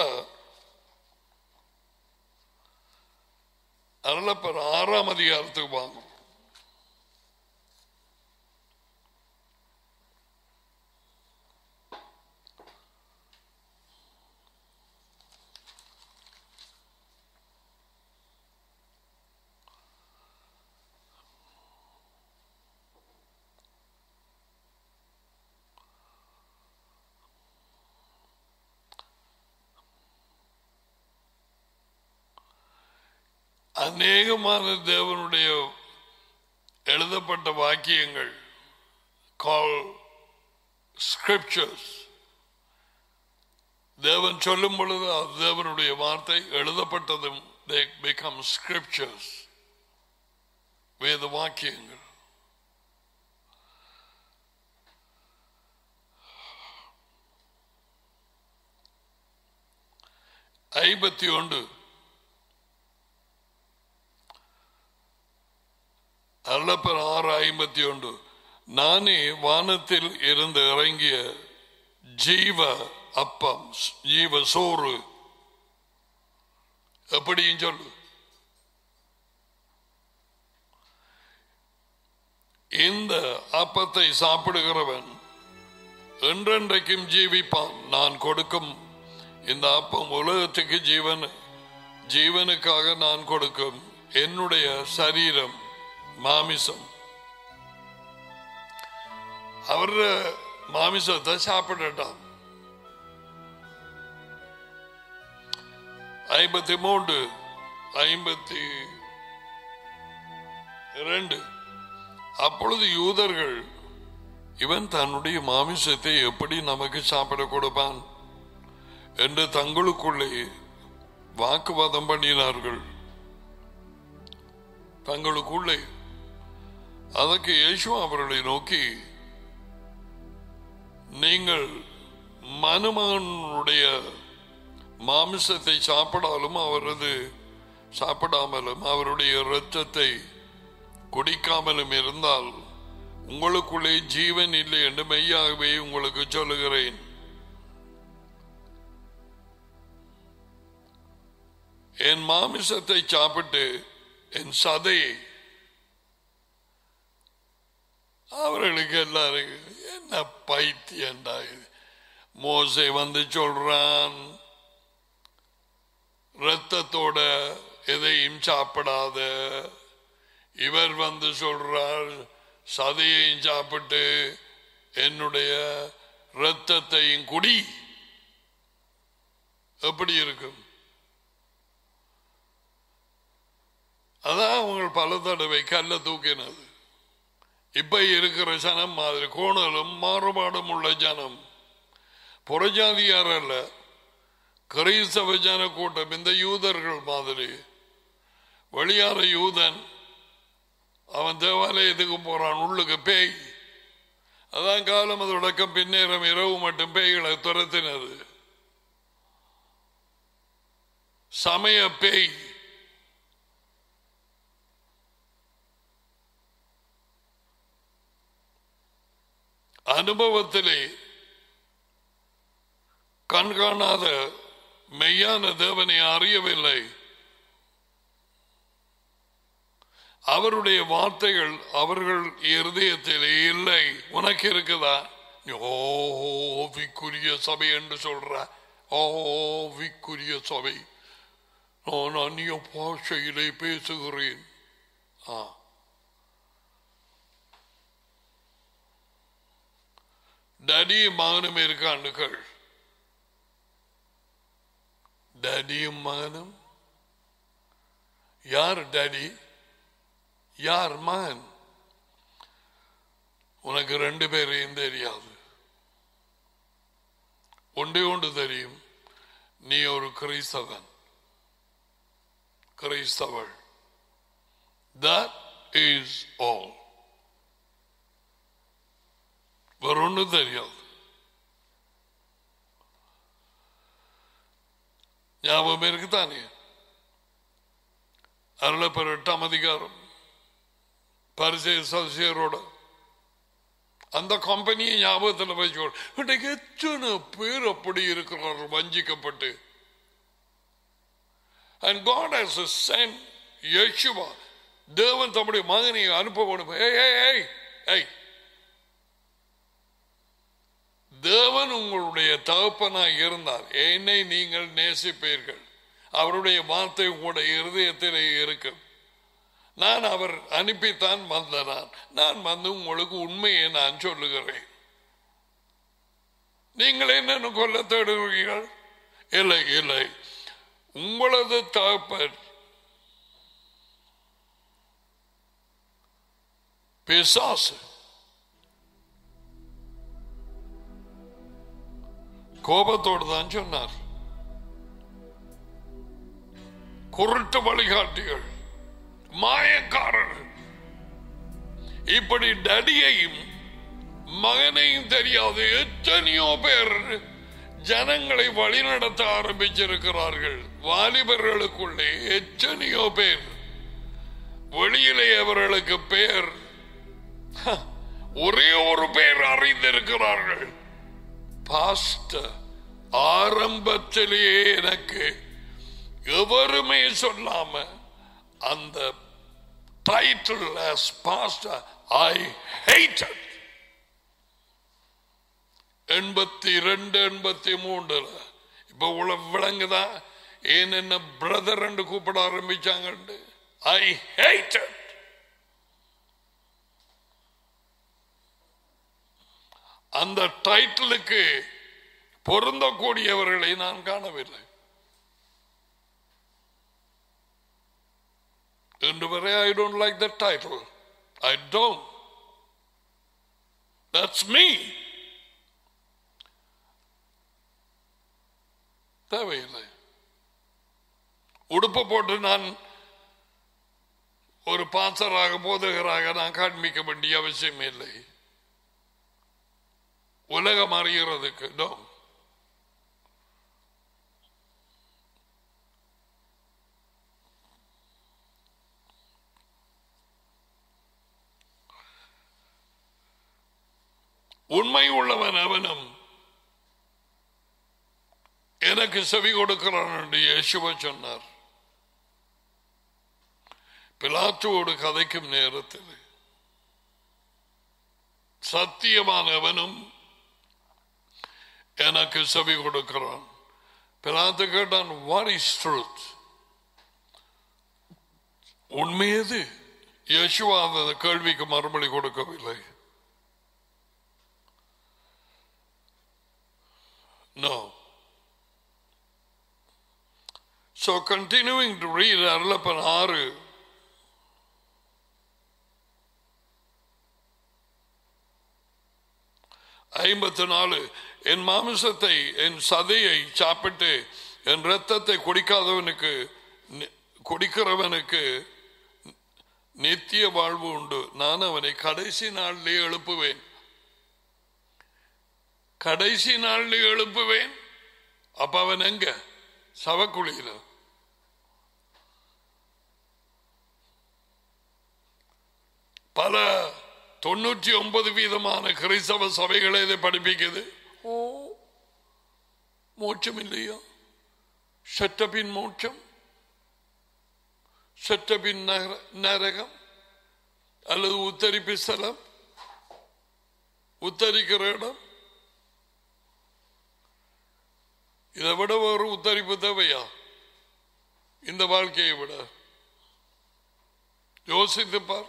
அருளப்பர் ஆறாம் அதிகாரத்துக்கு வாங்க அநேகமான தேவனுடைய எழுதப்பட்ட வாக்கியங்கள் கால் ஸ்கிரிப்சர்ஸ் தேவன் சொல்லும் பொழுது அது தேவனுடைய வார்த்தை எழுதப்பட்டதும் they become scriptures வேத வாக்கியங்கள் ஐம்பத்தி ஒன்று அருளப்பர் ஆறு ஐம்பத்தி ஒன்று நானே வானத்தில் இருந்து இறங்கிய ஜீவ அப்பம் ஜீவ சோறு எப்படியும் சொல்லு இந்த அப்பத்தை சாப்பிடுகிறவன் என்றென்றைக்கும் ஜீவிப்பான் நான் கொடுக்கும் இந்த அப்பம் உலகத்துக்கு ஜீவன் ஜீவனுக்காக நான் கொடுக்கும் என்னுடைய சரீரம் மாமிசம் அவர் மாமிசத்தை சாப்பிடட்டான் ஐம்பத்தி மூன்று ஐம்பத்தி இரண்டு அப்பொழுது யூதர்கள் இவன் தன்னுடைய மாமிசத்தை எப்படி நமக்கு சாப்பிட கொடுப்பான் என்று தங்களுக்குள்ளே வாக்குவாதம் பண்ணினார்கள் தங்களுக்குள்ளே அதற்கு இயேசு அவர்களை நோக்கி நீங்கள் மனுமகனுடைய மாமிசத்தை சாப்பிடாலும் அவரது சாப்பிடாமலும் அவருடைய இரத்தத்தை குடிக்காமலும் இருந்தால் உங்களுக்குள்ளே ஜீவன் இல்லை என்று மெய்யாகவே உங்களுக்கு சொல்லுகிறேன் என் மாமிசத்தை சாப்பிட்டு என் சதையை அவர்களுக்கு எல்லாரும் என்ன பைத்தியண்டா இது மோசை வந்து சொல்றான் ரத்தத்தோட எதையும் சாப்பிடாத இவர் வந்து சொல்றார் சதையையும் சாப்பிட்டு என்னுடைய ரத்தத்தையும் குடி எப்படி இருக்கும் அதான் அவங்க பல தடவை கல்ல தூக்கினது இப்ப இருக்கிற ஜனம் மாதிரி கோணலும் மாறுபாடும் உள்ள ஜனம் புறஜாதியார் அல்ல கிறிஸ்தவ ஜன கூட்டம் இந்த யூதர்கள் மாதிரி வெளியார யூதன் அவன் தேவாலயத்துக்கு போறான் உள்ளுக்கு பேய் அதான் காலம் அது தொடக்கம் பின்னேறம் இரவு மட்டும் பேய்களை துரத்தினது சமய பேய் அனுபவத்திலே கண்காணாத மெய்யான தேவனை அறியவில்லை அவருடைய வார்த்தைகள் அவர்கள் இருதயத்திலே இல்லை உனக்கு இருக்குதா நீ ஓவிக்குரிய சபை என்று சொல்ற ஓவிக்குரிய சபை நான் அந்நிய பாஷையிலே பேசுகிறேன் ஆ டடியும் மகனும் இருக்காண்டுகள் டடியும் மகனும் யார் டடி யார் மகன் உனக்கு ரெண்டு பேரையும் தெரியாது ஒன்றே ஒன்று தெரியும் நீ ஒரு கிறிஸ்தவன் கிறிஸ்தவள் தட் இஸ் ஆல் வேற ஒன்றும் தெரியாது ஞாபகம் இருக்குதானே அருளப்பெற எட்டாம் அதிகாரம் பரிசை சசியரோட அந்த கம்பெனியை ஞாபகத்தில் வச்சுக்கோ இன்றைக்கு எத்தனை பேர் அப்படி இருக்கிறார்கள் வஞ்சிக்கப்பட்டு And God has sent Yeshua தேவன் தம்முடைய மகனை அனுப்ப வேண்டும் ஏய் ஏய் ஏய் ஏய் தேவன் உங்களுடைய தகப்பனாய் இருந்தார் என்னை நீங்கள் நேசிப்பீர்கள் அவருடைய வார்த்தை உங்களுடைய இருதயத்திலே இருக்கும் நான் அவர் அனுப்பித்தான் வந்தனான் நான் வந்து உங்களுக்கு உண்மையை நான் சொல்லுகிறேன் நீங்கள் என்னன்னு கொல்ல தேடுகிறீர்கள் இல்லை இல்லை உங்களது தகப்பன் பிசாசு கோபத்தோடு தான் சொன்னார் குருட்டு வழிகாட்டிகள் மாயக்காரர்கள் இப்படி டடியையும் மகனையும் தெரியாது எத்தனையோ பேர் ஜனங்களை வழிநடத்த ஆரம்பிச்சிருக்கிறார்கள் வாலிபர்களுக்குள்ளே எத்தனையோ பேர் வெளியிலே அவர்களுக்கு பேர் ஹ, ஒரே ஒரு பேர் அறிந்திருக்கிறார்கள் பாஸ்டர் ஆரம்பத்திலேயே எனக்கு எவருமே சொல்லாம அந்த title as pastor I hated எண்பத்தி ரெண்டு எண்பத்தி மூன்றுல இப்ப உள்ள விளங்குதா ஏன் என்ன பிரதர் என்று கூப்பிட ஆரம்பிச்சாங்க ஐ hated அந்த டைட்டிலுக்கு பொருந்தக்கூடியவர்களை நான் காணவில்லை இன்று வரை I don't like the title I don't that's me தேவையில்லை உடுப்பு போட்டு நான் ஒரு பாசராக போதகராக நான் காண்பிக்க வேண்டிய அவசியம் இல்லை உலகம் அறிகிறதுக்கு no. உண்மை உள்ளவன் அவனும் எனக்கு செவி கொடுக்கிறான் என்று இயேசுவ சொன்னார் பிலாத்துவோடு கதைக்கும் நேரத்தில் சத்தியமானவனும் எனக்கு செவி கொடுக்கிறான் பிலாத்து கேட்டான் வாட் இஸ் ட்ரூத் உண்மையது யேசுவா அந்த கேள்விக்கு மறுபடி கொடுக்கவில்லை No. So continuing to read Arulappan ஆறு ஐம்பத்தி நாலு என் மாமிசத்தை என் சதையை சாப்பிட்டு என் ரத்தத்தை குடிக்காதவனுக்கு நி- குடிக்கிறவனுக்கு நித்திய வாழ்வு உண்டு நான் அவனை கடைசி நாளிலே எழுப்புவேன் கடைசி நாளில் எழுப்புவேன் அப்ப அவன் எங்க சவக்குழியில பல தொண்ணூற்றி ஒன்பது வீதமான கிறிஸ்தவ சபைகளை இதை படிப்பிக்குது ஓ மோட்சம் இல்லையா செத்தபின் மோட்சம் செத்தபின் நர- நரகம் அல்லது உத்தரிப்பு ஸ்தலம் உத்தரிக்கிற இடம் இதை விட ஒரு உத்தரிப்பு தேவையா இந்த வாழ்க்கையை விட யோசித்து பார்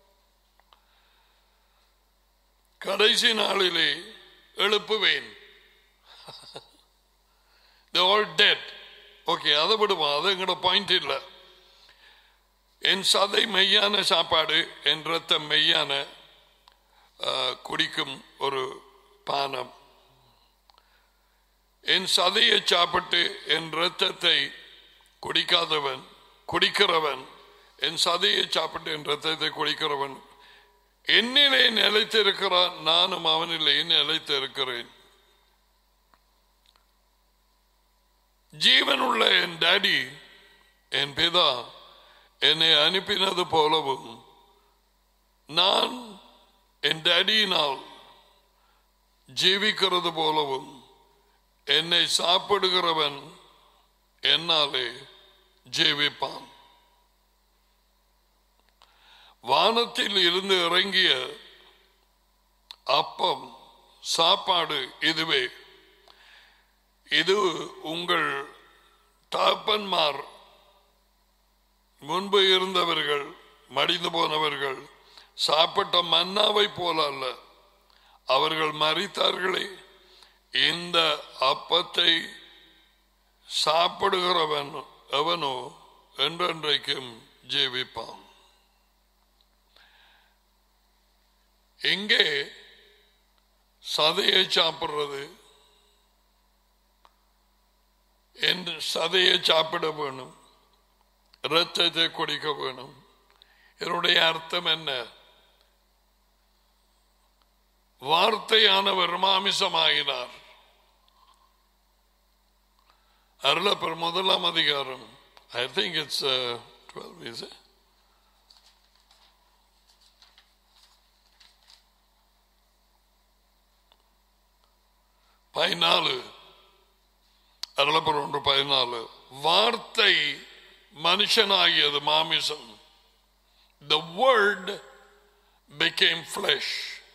கடைசி நாளிலே எழுப்புவேன் ஆல் டெட் ஓகே அதை விடுவோம் அது எங்களோட பாயிண்ட் இல்லை என் சதை மெய்யான சாப்பாடு என் ரத்தம் மெய்யான ஆ, குடிக்கும் ஒரு பானம் என் சதையை சாப்பிட்டு என் இரத்தத்தை குடிக்காதவன் குடிக்கிறவன் என் சதையை சாப்பிட்டு என் இரத்தத்தை குடிக்கிறவன் என்னிலே நிலைத்திருக்கிறான் நானும் அவனிலே நிலைத்திருக்கிறேன் ஜீவனுள்ள என் டாடி என் பிதா என்னை அனுப்பினது போலவும் நான் என் டாடியினால் ஜீவிக்கிறது போலவும் என்னை சாப்பிடுகிறவன் என்னாலே ஜீவிப்பான் வானத்தில் இருந்து இறங்கிய அப்பம் சாப்பாடு இதுவே இது உங்கள் தாப்பன்மார் முன்பு இருந்தவர்கள் மடிந்து போனவர்கள் சாப்பிட்ட மன்னாவை போல அல்ல அவர்கள் மறித்தார்களே இந்த அப்பத்தை சாப்பிடுகிறவன் எவனோ என்றென்றைக்கும் ஜீவிப்பான் எங்கே சதையை சாப்பிடுறது என்று சதையை சாப்பிட வேணும் இரத்தத்தை குடிக்க வேணும் இதனுடைய அர்த்தம் என்ன வார்த்தையானவர் மாமிசமாகினார் அருளப்பர் முதலாம் அதிகாரம் I think it's dwell is பதினாலு அருளப்பர் ஒன்று பதினாலு வார்த்தை மனுஷனாகியது மாமிசம் the word became flesh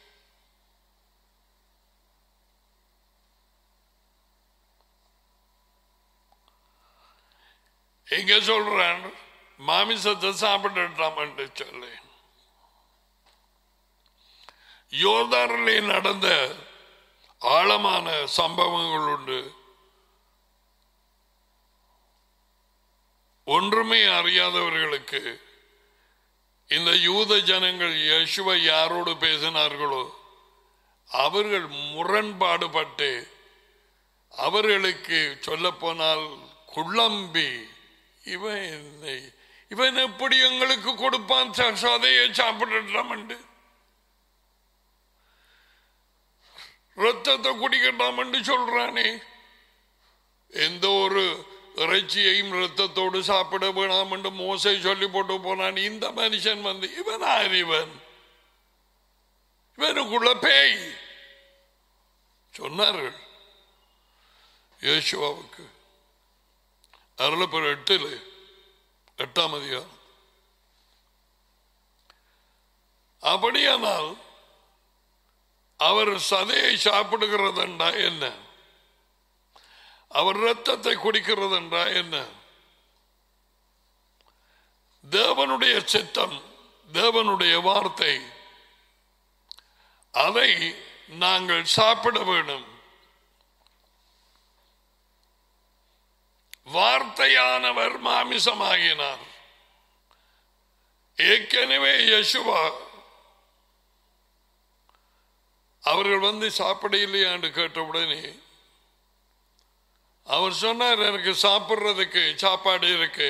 எங்க சொல்றான் மாமிசத்தை சாப்பிட்டுட்டாம் என்று சொல்லி யோதாரிலே நடந்த ஆழமான சம்பவங்கள் உண்டு ஒன்றுமே அறியாதவர்களுக்கு இந்த யூத ஜனங்கள் யசுவை யாரோடு பேசினார்களோ அவர்கள் முரண்பாடுபட்டு அவர்களுக்கு சொல்ல போனால் குழம்பி இவன் என்னை இவன் எப்படி எங்களுக்கு கொடுப்பான் ச- சதையை சாப்பிடலாம் என்று ரத்தத்தை குடிக்கட்டாம் என்று சொல்றானே எந்த ஒரு இறைச்சியையும் ரத்தத்தோடு சாப்பிட வேணாம் என்று மோசை சொல்லி போட்டு போனான் இந்த மனுஷன் வந்து இவன் ஆர் இவன் இவனுக்குள்ள பேய் சொன்னார்கள் யேசுவாவுக்கு அருளப்பர் எட்டில் எட்டாம் அதிகாரம் அப்படியானால் அவர் சதையை சாப்பிடுகிறதென்றா என்ன அவர் ரத்தத்தை குடிக்கிறதென்றா என்ன தேவனுடைய சித்தம் தேவனுடைய வார்த்தை அதை நாங்கள் சாப்பிட வேண்டும் வார்த்தையானவர் மாமிசமாகினார் ஏற்கனவே யசுவா அவர்கள் வந்து சாப்பிட இல்லையான்னு கேட்ட உடனே அவர் சொன்னார் எனக்கு சாப்பிடுறதுக்கு சாப்பாடு இருக்கு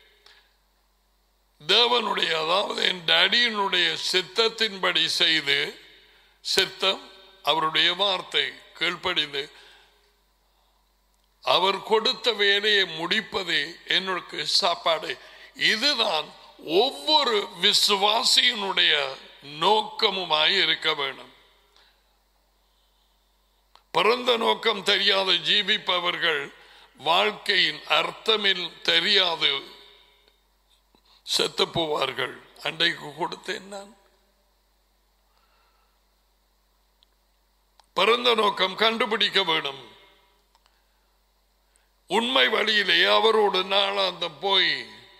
தேவனுடைய அதாவது என் டேடியினுடைய சித்தத்தின்படி செய்து சித்தம் அவருடைய வார்த்தை கீழ்ப்படிந்து அவர் கொடுத்த வேலையை முடிப்பதே என்னுக்கு சாப்பாடு இதுதான் ஒவ்வொரு விசுவாசியினுடைய நோக்கமுமாய் இருக்க வேண்டும் பிறந்த நோக்கம் தெரியாத ஜீவிப்பவர்கள் வாழ்க்கையின் அர்த்தமில் தெரியாது செத்து போவார்கள் அன்றைக்கு கொடுத்தேன் நான் பிறந்த நோக்கம் கண்டுபிடிக்க வேணும் உண்மை வழியிலே அவரோடு நாளாந்தம் போய்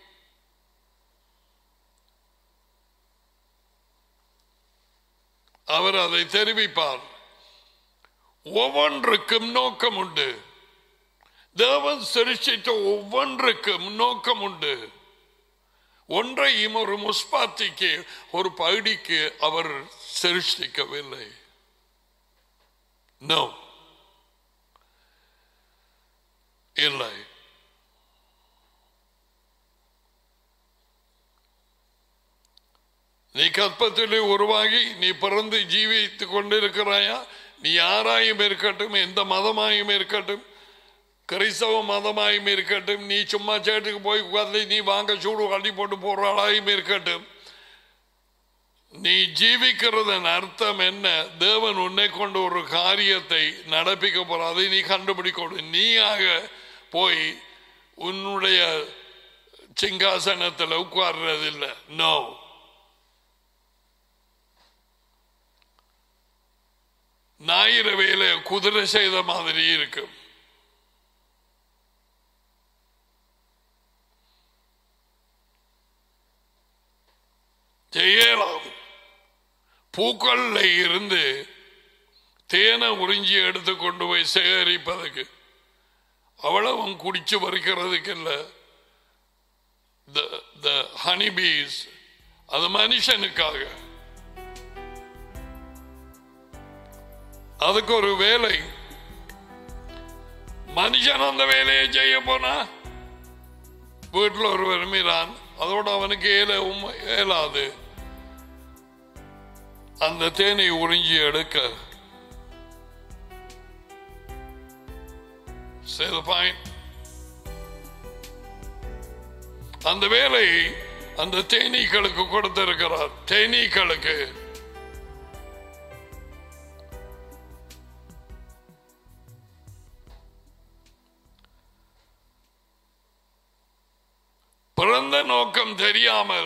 அவர் அதை தெரிவிப்பார் ஒவ்வொன்றுக்கும் நோக்கம் உண்டு தேவன் சிருஷ்டித்த ஒவ்வொன்றுக்கும் நோக்கம் உண்டு ஒன்றையும் ஒரு முஸ்பாத்திக்கு ஒரு பகுதிக்கு அவர் சிருஷ்டிக்கவில்லை நோ இல்லை நீ கற்பத்திலே உருவாகி நீ பிறந்து ஜீவித்துக் கொண்டிருக்கிறாயா நீ யாராயும் இருக்கட்டும் எந்த மதமாயும் இருக்கட்டும் கிறிஸ்தவ மதமாயும் இருக்கட்டும் நீ சும்மா சேட்டுக்கு போய் உட்கார்ந்து நீ வாங்க சூடு அடி போட்டு போறாளாயும் இருக்கட்டும் நீ ஜீவிக்கிறதன் அர்த்தம் என்ன தேவன் உன்னை கொண்டு ஒரு காரியத்தை நடப்பிக்க போற அதை நீ கண்டுபிடிக்கணும் நீயாக போய் உன்னுடைய சிங்காசனத்தில் உட்கார்றதில்லை நோ ஞாயிறு வேலை குதிரை செய்த மாதிரி இருக்கும் செய்யலாம் பூக்கள்ல இருந்து தேனை உறிஞ்சி எடுத்து கொண்டு போய் சேகரிப்பதுக்கு அவ்வளவும் குடிச்சு வறுக்கிறதுக்கு இல்ல ஹனி பீஸ் அது மனுஷனுக்காக அதுக்கு ஒரு வேலை மனுஷன் அந்த வேலையை செய்ய போனா வீட்டில் ஒரு விரும்பினான் அதோட அவனுக்கு ஏல ஏலாது அந்த தேனை உறிஞ்சி எடுக்க See the point? அந்த வேலையை அந்த தேனீக்களுக்கு கொடுத்திருக்கிறார் தேனீக்களுக்கு பிறந்த நோக்கம் தெரியாமல்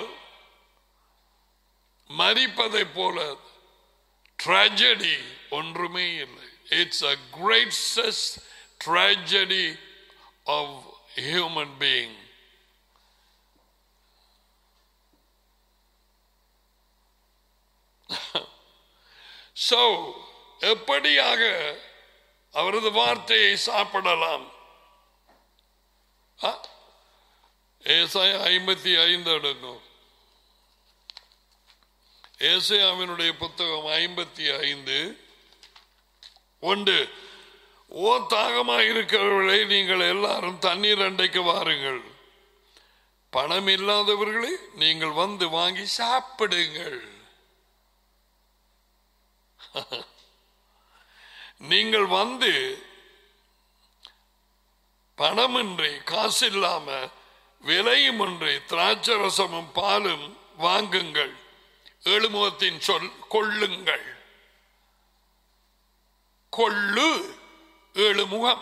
மறிப்பதை போல tragedy ஒன்றுமே இல்லை it's a greatest tragedy of human being so எப்படியாக அவரது வார்த்தையை சாப்பிடலாம் ஆ? ஏசாய ஐம்பத்தி ஐந்து எடுக்கும் ஏசாயாவினுடைய புத்தகம் ஐம்பத்தி ஐந்து ஒன்று ஓ தாகமாக இருக்கிறவர்களே நீங்கள் எல்லாரும் தண்ணீர் அண்டைக்கு வாருங்கள் பணம் இல்லாதவர்களே நீங்கள் வந்து வாங்கி சாப்பிடுங்கள் நீங்கள் வந்து பணமின்றி காசு இல்லாம விலையுமின்றி திராட்சை ரசமும் பாலும் வாங்குங்கள் ஏழுமுகத்தின் சொல் கொள்ளுங்கள் கொள்ளு ஏழு முகம்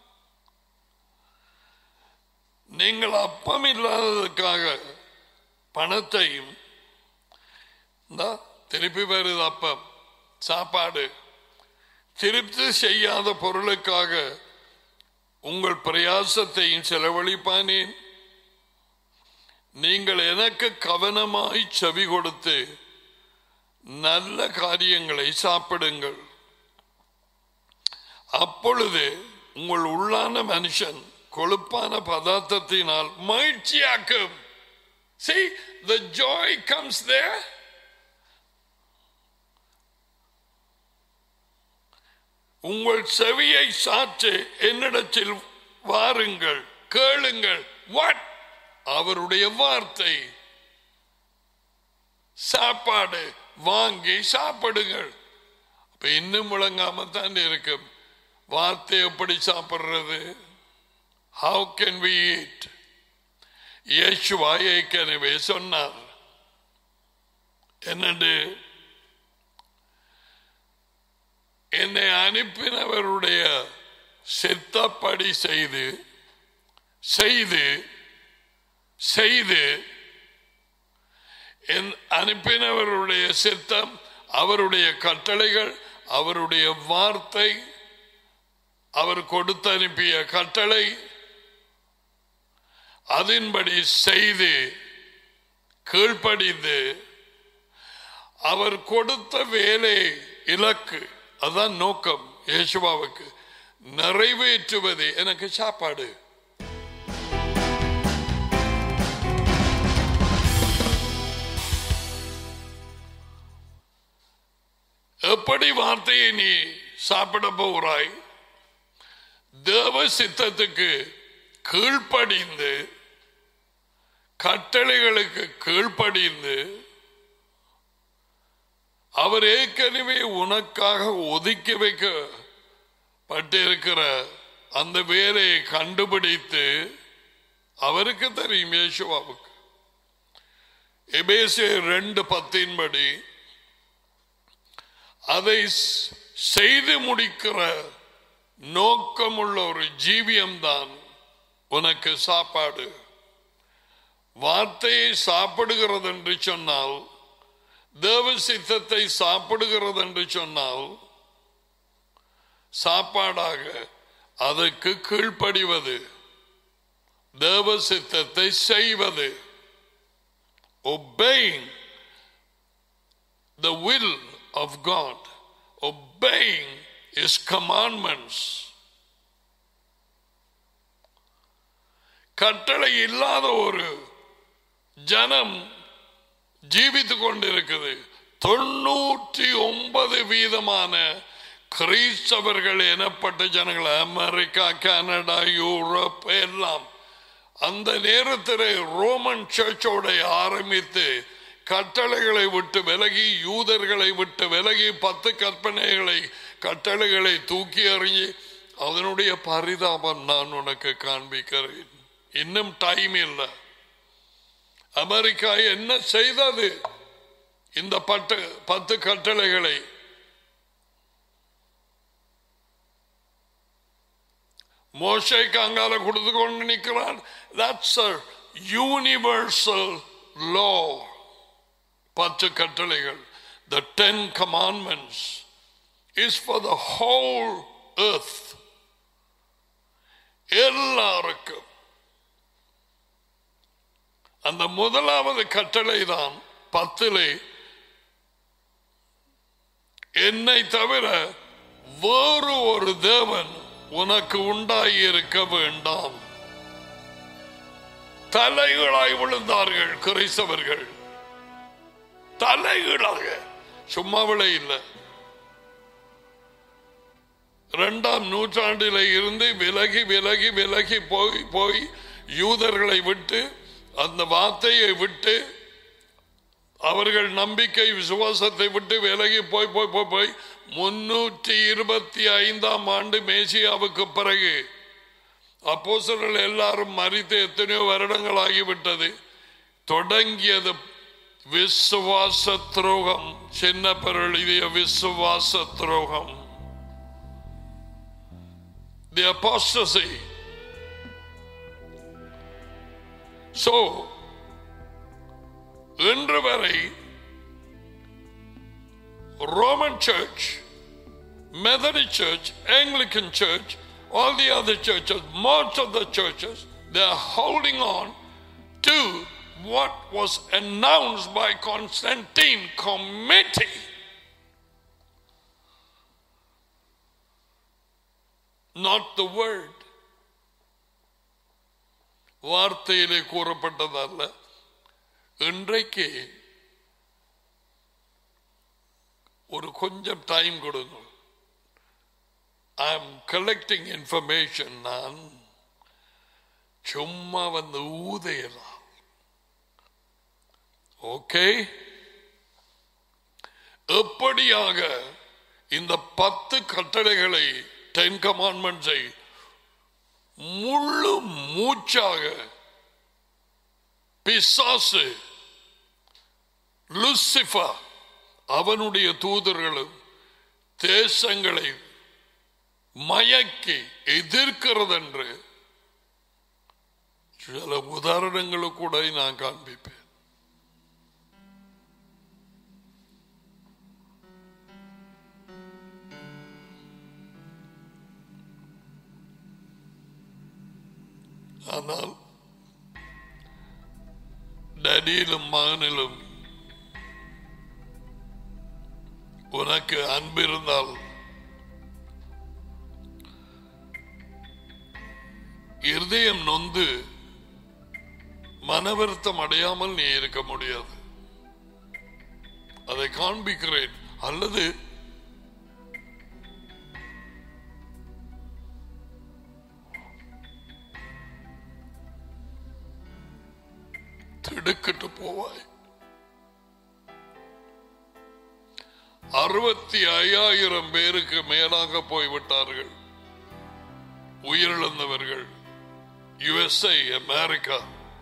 நீங்கள் அப்பம் இல்லாததுக்காக பணத்தையும் இந்தா, திருப்பி வருது அப்பம் சாப்பாடு திருப்தி செய்யாத பொருளுக்காக உங்கள் பிரயாசத்தையும் செலவழிப்பானேன் நீங்கள் எனக்கு கவனமாய் செவி கொடுத்து நல்ல காரியங்களை சாப்பிடுங்கள் அப்பொழுது உங்கள் உள்ளான மனுஷன் கொழுப்பான பதார்த்தத்தினால் மகிழ்ச்சியாக்கும் See, the joy comes there. உங்கள் செவியை சாற்று என்னிடத்தில் வாருங்கள் கேளுங்கள் வாட் அவருடைய வார்த்தை சாப்பாடு வாங்கி சாப்பிடுங்கள் அப்ப இன்னும் முழங்காம தான் இருக்கும் வார்த்தை எப்படி சாப்பிடுறது ஹவு கேன் வி ஈட் இயேசுவா ஏற்கனவே சொன்னார் என்னண்டு என்னை அனுப்பினவருடைய சித்தப்படி செய்து செய்து செய்து என் அனுப்பினவருடைய சித்தம் அவருடைய கட்டளைகள் அவருடைய வார்த்தை அவர் கொடுத்து அனுப்பிய கட்டளை அதன்படி செய்து கீழ்ப்படிந்து அவர் கொடுத்த வேலை இலக்கு அதான் நோக்கம் இயேசுவாவுக்கு நிறைவேற்றுவது எனக்கு சாப்பாடு எப்படி வார்த்தையை நீ சாப்பிட போகிறாய் தேவ சித்தத்துக்கு கீழ்ப்படிந்து கட்டளைகளுக்கு கீழ்ப்படிந்து அவர் ஏற்கனவே உனக்காக ஒதுக்கி வைக்கப்பட்டிருக்கிற அந்த வேலையை கண்டுபிடித்து அவருக்கு தெரியும் இயேசுவாவுக்கு எபேசிய ரெண்டு பத்தின்படி அதை ஸ்- செய்து முடிக்கிற நோக்கமுள்ள ஒரு ஜீவியம்தான் உனக்கு சாப்பாடு வார்த்தையை சாப்பிடுகிறது என்று சொன்னால் தேவ சித்தத்தை சாப்பிடுகிறது என்று சொன்னால் சாப்பாடாக அதற்கு கீழ்ப்படிவது தேவ சித்தத்தை செய்வது obeying the will of God, obeying His commandments. கட்டளை இல்லாத ஒரு ஜனம் ஜீவித்துக் கொண்டிருக்குது தொண்ணூற்றி ஒன்பது வீதமான கிறிஸ்தவர்கள் எனப்பட்ட ஜனங்கள் அமெரிக்கா கனடா யூரோப் எல்லாம் அந்த நேரத்தில் ரோமன் சர்ச்சோட ஆரம்பித்து கட்டளைகளை விட்டு விலகி யூதர்களை விட்டு விலகி பத்து கற்பனைகளை கட்டளைகளை தூக்கி எறிஞ்சு அதனுடைய பரிதாபம் நான் உனக்கு காண்பிக்கிறேன் இன்னும் டைம் இல்லை அமெரிக்கா என்ன செய்தது இந்த பட்டு பத்து கட்டளைகளை மோசைக்கு அங்கால கொடுத்து கொண்டு நிற்கிறான் தட்ஸ் அ யூனிவர்சல் லோ பத்து கட்டளைகள் the ten commandments is for the whole earth எல்லாருக்கும் அந்த முதலாவது கட்டளை தான் பத்திலே என்னை தவிர வேறு ஒரு தேவன் உனக்கு உண்டாகி இருக்க வேண்டாம் தலைகளாய் விழுந்தார்கள் கிறிஸ்தவர்கள் தலைகளாக சும்மாவிலே இல்லை இரண்டாம் நூற்றாண்டில இருந்து விலகி விலகி விலகி போய் போய் யூதர்களை விட்டு அந்த வார்த்தையை விட்டு அவர்கள் நம்பிக்கை விசுவாசத்தை விட்டு விலகி போய் போய் போய் போய் முன்னூற்றி இருபத்தி ஐந்தாம் ஆண்டு மேசியாவுக்கு பிறகு அப்போசர்கள் எல்லாரும் மறித்து எத்தனையோ வருடங்கள் ஆகிவிட்டது தொடங்கியது விசுவாச துரோகம் சின்ன பெருளிய விசுவாச துரோகம் the apostasy. So, இன்று வரை Roman Church, Methodist Church, Anglican Church, all the other churches, most of the churches, they are holding on to what was announced by Constantine Committee. not the word வார்த்தையிலே கூறப்பட்டதல்ல இன்றைக்கு ஒரு கொஞ்சம் time கொடுங்க I am collecting information நான் சும்மா வந்து ஊதையலாம் okay எப்படியாக இந்த பத்து கட்டளைகளை டென் கமாண்ட்மெண்ட்ஸை முழு மூச்சாக பிசாசு லுசிஃபா அவனுடைய தூதர்களும் தேசங்களை மயக்கி எதிர்க்கிறது என்று சில உதாரணங்களை கூட நான் காண்பிப்பேன் ஆனால் டடியிலும் மகனிலும் உனக்கு அன்பு இருந்தால் இருதயம் நொந்து மனவருத்தம் அடையாமல் நீ இருக்க முடியாது அதை காண்பிக்கிறேன் அல்லது திடுக்கிட்டு போவாய் அறுபத்தி ஐயாயிரம் பேருக்கு மேலாக போய்விட்டார்கள் உயிரிழந்தவர்கள் யுஎஸ்ஐ அமெரிக்கா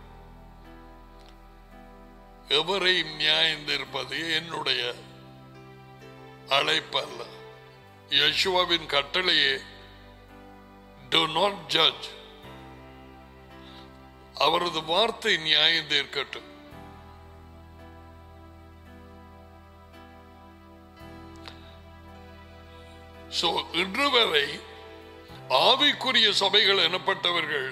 எவரையும் நியாயந்திருப்பது என்னுடைய அழைப்பல்ல யசுவாவின் கட்டளையே டு நாட் ஜட்ஜ் அவரது வார்த்தை நியாயம் தீர்க்கட்டும் சோ இன்று வரை ஆவிக்குரிய சபைகள் எனப்பட்டவர்கள்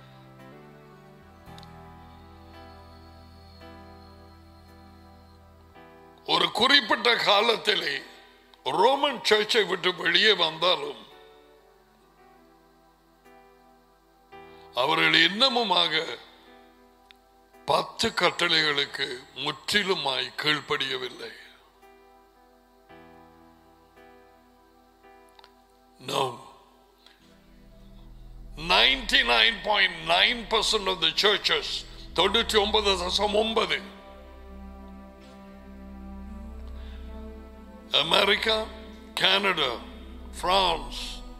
ஒரு குறிப்பிட்ட காலத்திலே ரோமன் சர்ச்சை விட்டு வெளியே வந்தாலும் அவர்கள் இன்னமுமாக பத்து கட்டளைகளுக்கு முற்றிலுமாய் கீழ்ப்படியவில்லை No. 99.9% of the churches, தொண்ணூற்றி ஒன்பது தசம் ஒன்பது America Canada France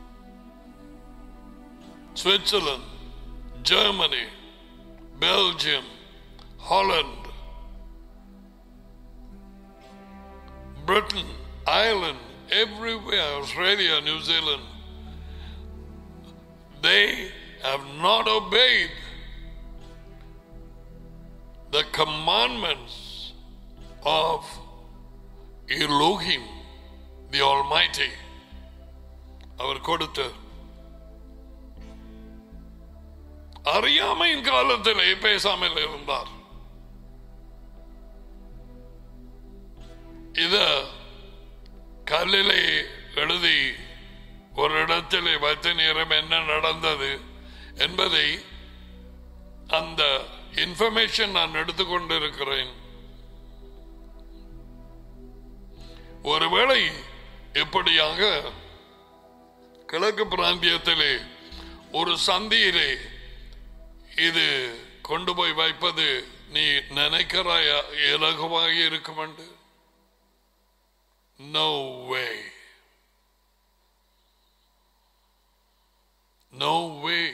Switzerland Germany Belgium Holland Britain, Ireland, everywhere, Australia, New Zealand, they have not obeyed the commandments of Elohim, the Almighty. அவர் கொடுத்த அறியாமையின் காலத்திலே பேசாமல் இருந்தார் இத கல்லிலே எழுதி ஒரு இடத்திலே வைத்த நேரம் என்ன நடந்தது என்பதை அந்த இன்ஃபர்மேஷன் நான் எடுத்துக்கொண்டிருக்கிறேன் ஒருவேளை இப்படியாக கிழக்கு பிராந்தியத்திலே ஒரு சந்தியிலே இது கொண்டு போய் வைப்பது நீ நினைக்கிறாயா இலகுவாக இருக்கும் என்று No way. No way.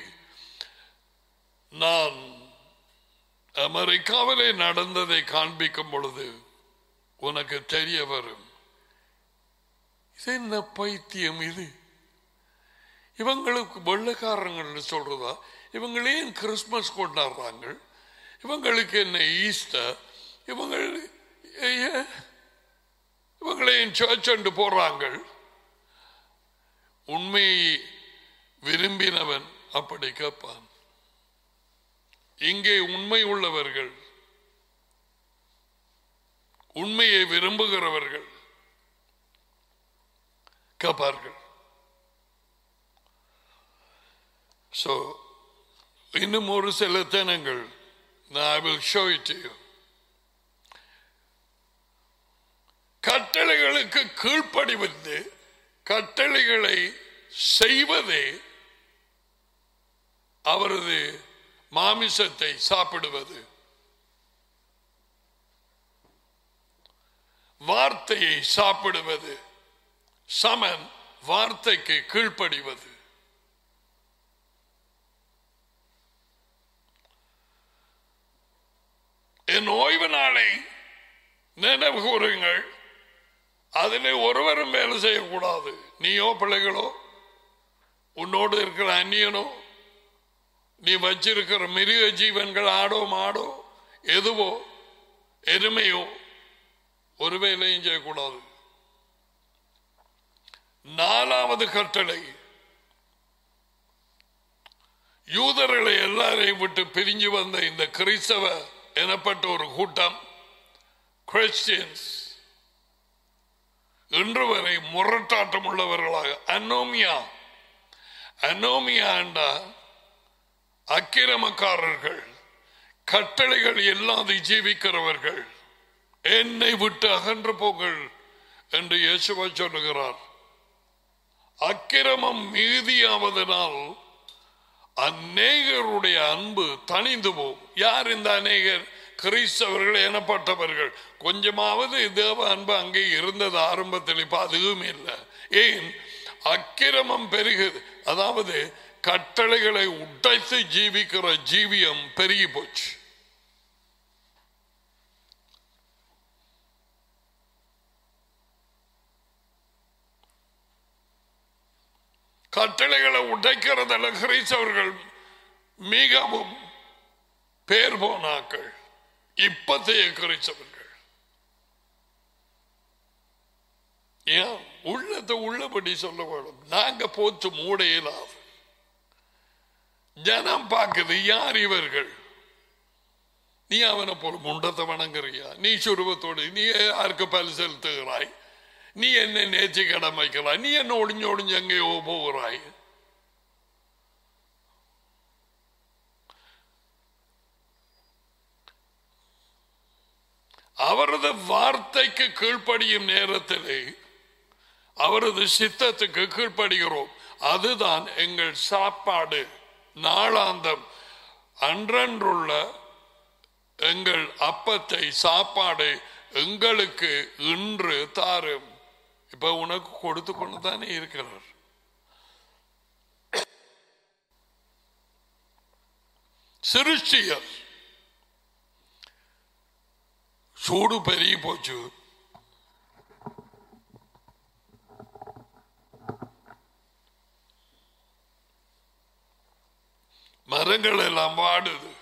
நான் அமெரிக்காவிலே நடந்ததை காண்பிக்கும் பொழுது உனக்கு தெரிய வரும் இது என்ன பைத்தியம் இது இவங்களுக்கு வெள்ளக்காரங்கள்னு சொல்றதா இவங்களே கிறிஸ்மஸ் கொண்டாடுறாங்க இவங்களுக்கு என்ன ஈஸ்டர் இவங்க ஏ- இவங்களையும் சர்ச் என்று போறாங்க உண்மையை விரும்பினவன் அப்படி கேட்பான் இங்கே உண்மை உள்ளவர்கள் உண்மையை விரும்புகிறவர்கள் கேட்பார்கள் So, இன்னும் ஒரு சில தினங்கள் I will show it to you. கட்டளைகளுக்கு கீழ்ப்படிவது கட்டளைகளை செய்வதே அவரது மாமிசத்தை சாப்பிடுவது வார்த்தையை சாப்பிடுவது சமன் வார்த்தைக்கு கீழ்ப்படிவது என் ஓய்வு நாளை நினைவு கூறுங்கள் அதில் ஒருவரும் வேலை செய்யக்கூடாது நீயோ பிள்ளைகளோ உன்னோடு இருக்கிற அந்நியனோ நீ வச்சிருக்கிற மிருக ஜீவன்கள் ஆடோ மாடோ எதுவோ எருமையோ ஒரு வேலையும் செய்யக்கூடாது நாலாவது கட்டளை யூதர்களை எல்லாரையும் விட்டு பிரிஞ்சு வந்த இந்த கிறிஸ்தவ எனப்பட்ட ஒரு கூட்டம் கிறிஸ்டியன்ஸ் இன்று வரை முரட்டாட்டம் உள்ளவர்களாக அனோமியா அனோமியா என்றா அக்கிரமக்காரர்கள் கட்டளைகள் இல்லாது ஜீவிக்கிறவர்கள் என்னை விட்டு அகன்று போங்கள் என்று இயேசுவா சொல்லுகிறார் அக்கிரமம் மீதியாவதனால் அநேகருடைய அன்பு தணிந்து போகும் யார் இந்த அநேகர் கிறிஸ்தவர்கள் எனப்பட்டவர்கள் கொஞ்சமாவது தேவ அன்பு அங்கே இருந்தது ஆரம்பத்தில் இப்ப அதுவும் இல்லை ஏன் அக்கிரமம் பெருகுது அதாவது கட்டளைகளை உடைத்து ஜீவிக்கிற ஜீவியம் பெருகி போச்சு கட்டளைகளை உடைக்கிறதில் கிறிஸ்தவர்கள் மிகவும் பேர் போனாக்கள் இப்பத்தைய கிறிஸ்தவர்கள் ஏன் உள்ளத்தை உள்ளபடி சொல்ல வேணும் நாங்க போச்சு மூட இயலாது ஜனம் பார்க்குது யார் இவர்கள் நீ அவனை போல முண்டத்தை வணங்குறியா நீ சுருவத்தோடு நீ யாருக்கு பல் செலுத்துகிறாய் நீ என்ன நேர்ச்சி கடன் வைக்கிறாய் நீ என்ன ஒளிஞ்சு ஒளிஞ்சு எங்கேயோ போகிறாய் அவரது வார்த்தைக்கு கீழ்ப்படியும் நேரத்திலே அவரது சித்தத்துக்கு கீழ்ப்படுகிறோம் அதுதான் எங்கள் சாப்பாடு நாளாந்தம் அன்றன்றுள்ள எங்கள் அப்பத்தை சாப்பாடு எங்களுக்கு இன்று தாரும் இப்ப உனக்கு கொடுத்து கொண்டு தானே இருக்கிறார் சிருஷ்டியர் சூடு பெருகி போச்சு மரங்கள் எல்லாம் வாடுது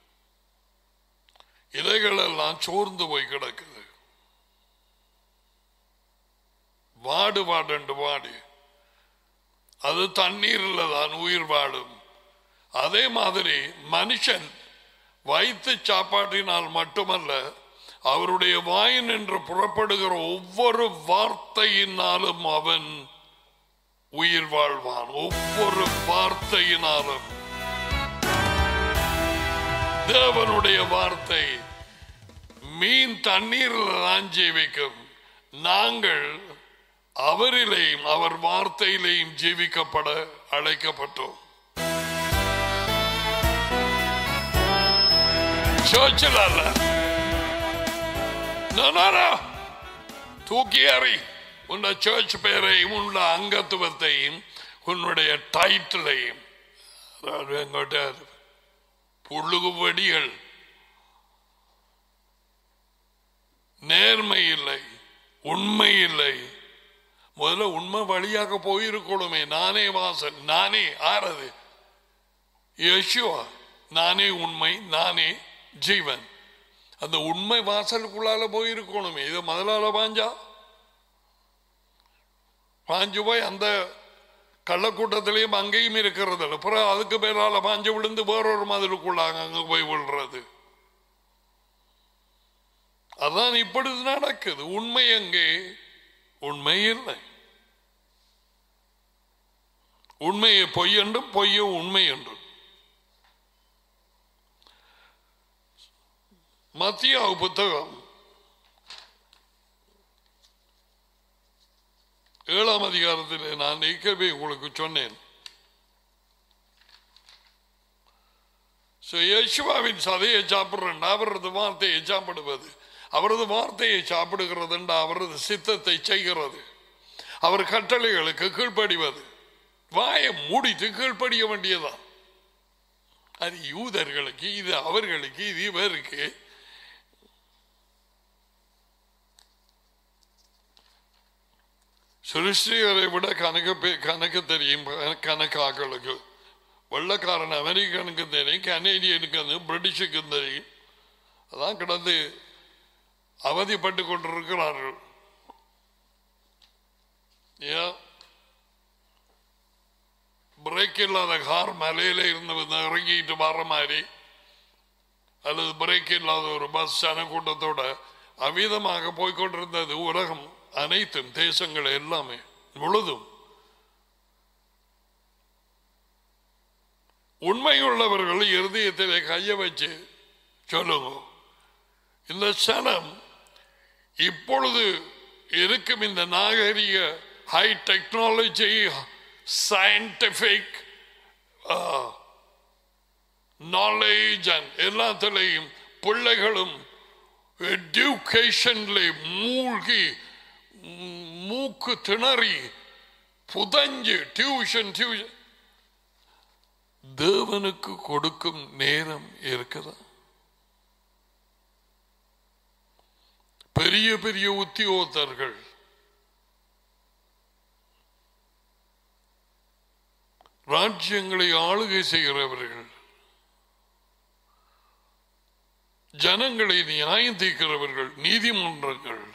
இலைகள் எல்லாம் சோர்ந்து போய் கிடக்குது வாடு வாடண்டு வாடு அது தண்ணீரில் தான் உயிர் வாடும் அதே மாதிரி மனுஷன் வைத்து சாப்பாட்டினால் மட்டுமல்ல அவருடைய வாய் நின்று புறப்படுகிற ஒவ்வொரு வார்த்தையினாலும் அவன் உயிர் வாழ்வான் ஒவ்வொரு வார்த்தையினாலும் தேவனுடைய வார்த்தை மீன் தண்ணீரில் தான் ஜீவிக்கும் நாங்கள் அவரிலேயும் அவர் வார்த்தையிலேயும் ஜீவிக்கப்பட அழைக்கப்பட்டோம் சர்ச்சில் அல்ல No, no, no. தூக்கி எறி உன்னை சர்ச் பேரையும் உள்ள அங்கத்துவத்தையும் உன்னுடைய டைட்டிலையும் அதாவது எங்கள்கிட்ட புழுகு வெடிகள் நேர்மை இல்லை உண்மை இல்லை முதல்ல உண்மை வழியாக போயிருக்கணுமே நானே வாசல் நானே ஆறது யேசுவா நானே உண்மை நானே ஜீவன் அந்த உண்மை வாசலுக்குள்ளால போயிருக்கணுமே இதை முதலால பாஞ்சா பாஞ்சு போய் அந்த கள்ளக்கூட்டத்திலையும் அங்கேயும் இருக்கிறது இல்லை அப்புறம் அதுக்கு பேரால பாஞ்சு விழுந்து வேறொரு மதிலுக்குள்ளாங்க அங்க போய் விழுறது அதான் இப்படி நடக்குது உண்மை எங்கே உண்மை இல்லை உண்மையை பொய் என்றும் பொய்யை உண்மை என்றும் மத்தியாவு புத்தகம் ஏழாம் அதிகாரத்தில் நான் நீக்கவே உங்களுக்கு சொன்னேன் So, யேசுவாவின் சதையை சாப்பிடுறேன் அவரது வார்த்தையை சாப்பிடுவது அவரது வார்த்தையை சாப்பிடுகிறது அவரது சித்தத்தை செய்கிறது அவர் கட்டளைகளுக்கு கீழ்ப்படிவது வாயை மூடிட்டு கீழ்ப்படிய வேண்டியதான் அது யூதர்களுக்கு இது அவர்களுக்கு இது இவருக்கு சிருஷ்டிகரை விட கணக்கு பே- கணக்கு தெரியும் கணக்காக்களுக்கு வெள்ளக்காரன் அமெரிக்கனுக்கு தெரியும் கனேடியனுக்கு அது பிரிட்டிஷுக்கு தெரியும் அதான் கிடந்து அவதிப்பட்டு கொண்டிருக்கிறார்கள் ஏன் பிரேக் இல்லாத கார் மலையில இருந்து வந்து இறங்கிட்டு வர்ற மாதிரி அல்லது பிரேக் இல்லாத ஒரு பஸ் ஜனக்கூட்டத்தோட அமிதமாக போய்கொண்டிருந்தது உலகம் அனைத்தும் தேசங்கள் எல்லாமே முழுதும் உண்மையுள்ளவர்கள் இருதயத்திலே கைய வச்சு சொல்லுங்க இந்த சனம் இப்பொழுது இருக்கும் இந்த நாகரிக high technology scientific knowledge and எல்லாத்திலையும் பிள்ளைகளும் எஜுகேஷன்ல மூழ்கி ம், மூக்கு திணறி புதஞ்சு டியூஷன் டியூஷன் தேவனுக்கு கொடுக்கும் நேரம் இருக்குதா பெரிய பெரிய உத்தியோகத்தர்கள் ராஜ்யங்களை ஆளுகை செய்கிறவர்கள் ஜனங்களை நியாயம் தீர்க்கிறவர்கள் நீதிமன்றங்கள்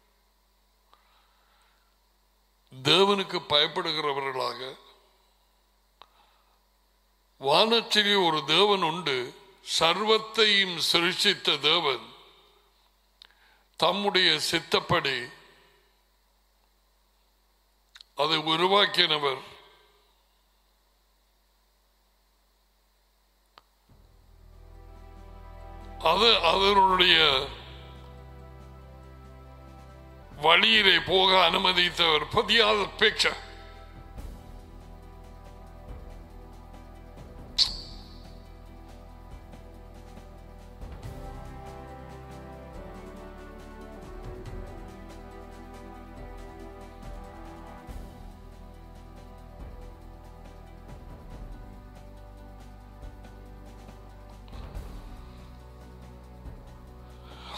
தேவனுக்கு பயப்படுகிறவர்களாக வானத்திலே ஒரு தேவன் உண்டு சர்வத்தையும் சிருஷ்டித்த தேவன் தம்முடைய சித்தப்படி அதை உருவாக்கினவர் அது அதனுடைய வழியிலே போக அனுமதித்தவர் பதியாத பிக்சர்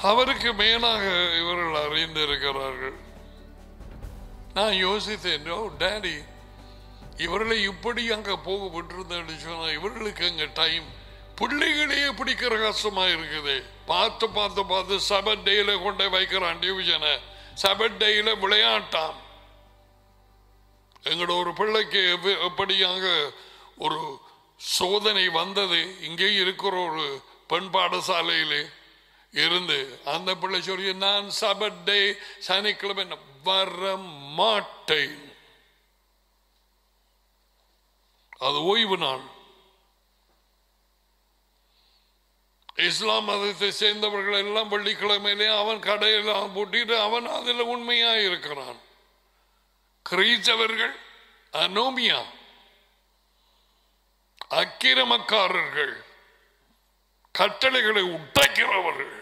அவருக்கு மேலாக இவர்கள் அறிந்திருக்கிறார்கள் நான் யோசித்தேன் ஓ டேடி இவர்களை இப்படி அங்க போக விட்டுருந்தேன்னு சொன்னா இவர்களுக்கு அங்க டைம் பிள்ளைகளே பிடிக்கிற கஷ்டமா இருக்குது பார்த்து பார்த்து பார்த்து செவன் டேல கொண்டு வைக்கிறான் டிவிஷனை செவன் டேல விளையாட்டான் எங்களோட ஒரு பிள்ளைக்கு எவ்வ- எப்படியாக ஒரு சோதனை வந்தது இங்கே இருக்கிற ஒரு பெண் பாடசாலையிலே இருந்து அந்த பிள்ளை சொல்லி நான் சபட்டே சனிக்கிழமை வர மாட்டேன் அது ஓய்வு நாள் இஸ்லாம் மதத்தை சேர்ந்தவர்கள் எல்லாம் வெள்ளிக்கிழமையிலே அவன் கடையெல்லாம் பூட்டிட்டு அவன் அதில் உண்மையா இருக்கிறான் கிரீச்சவர்கள் அனோமியா அக்கிரமக்காரர்கள் கட்டளைகளை உடைக்கிறவர்கள்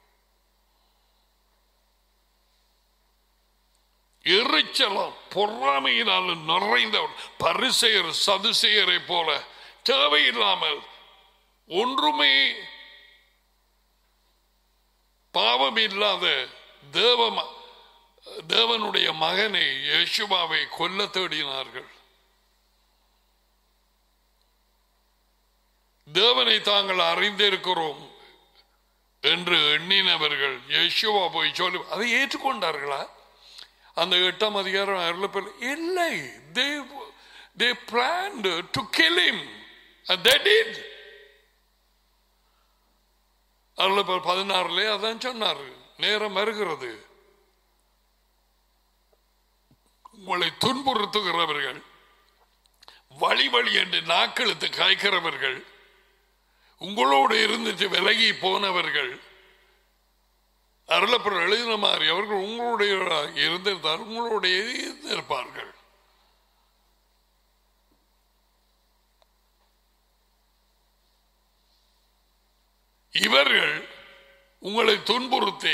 எரிச்சலம் பொறாமையினால் நிறைந்தவர் பரிசெயர் சதுசெயரை போல தேவையில்லாமல் ஒன்றுமே பாவம் இல்லாத தேவ ம- தேவனுடைய மகனை யேசுவாவை கொல்ல தேடினார்கள் தேவனை தாங்கள் அறிந்திருக்கிறோம் என்று எண்ணினவர்கள் யேசுவா போய் சொல்லி அதை ஏற்றுக்கொண்டார்களா அந்த எட்டாம் அதிகாரம் அருளப்பல் இல்லை they they planned to kill him and they did அருளப்பல் பதினாறுல அதான் சொன்னார் நேரம் வருகிறது உங்களை துன்புறுத்துகிறவர்கள் வழி வழி என்று நாக்களுத்து காய்க்கிறவர்கள் உங்களோடு இருந்துட்டு விலகி போனவர்கள் அருளப்பர் எழுதின மாதிரி அவர்கள் உங்களுடைய இருந்திருந்தால் உங்களுடைய இருந்திருப்பார்கள் இவர்கள் உங்களை துன்புறுத்தி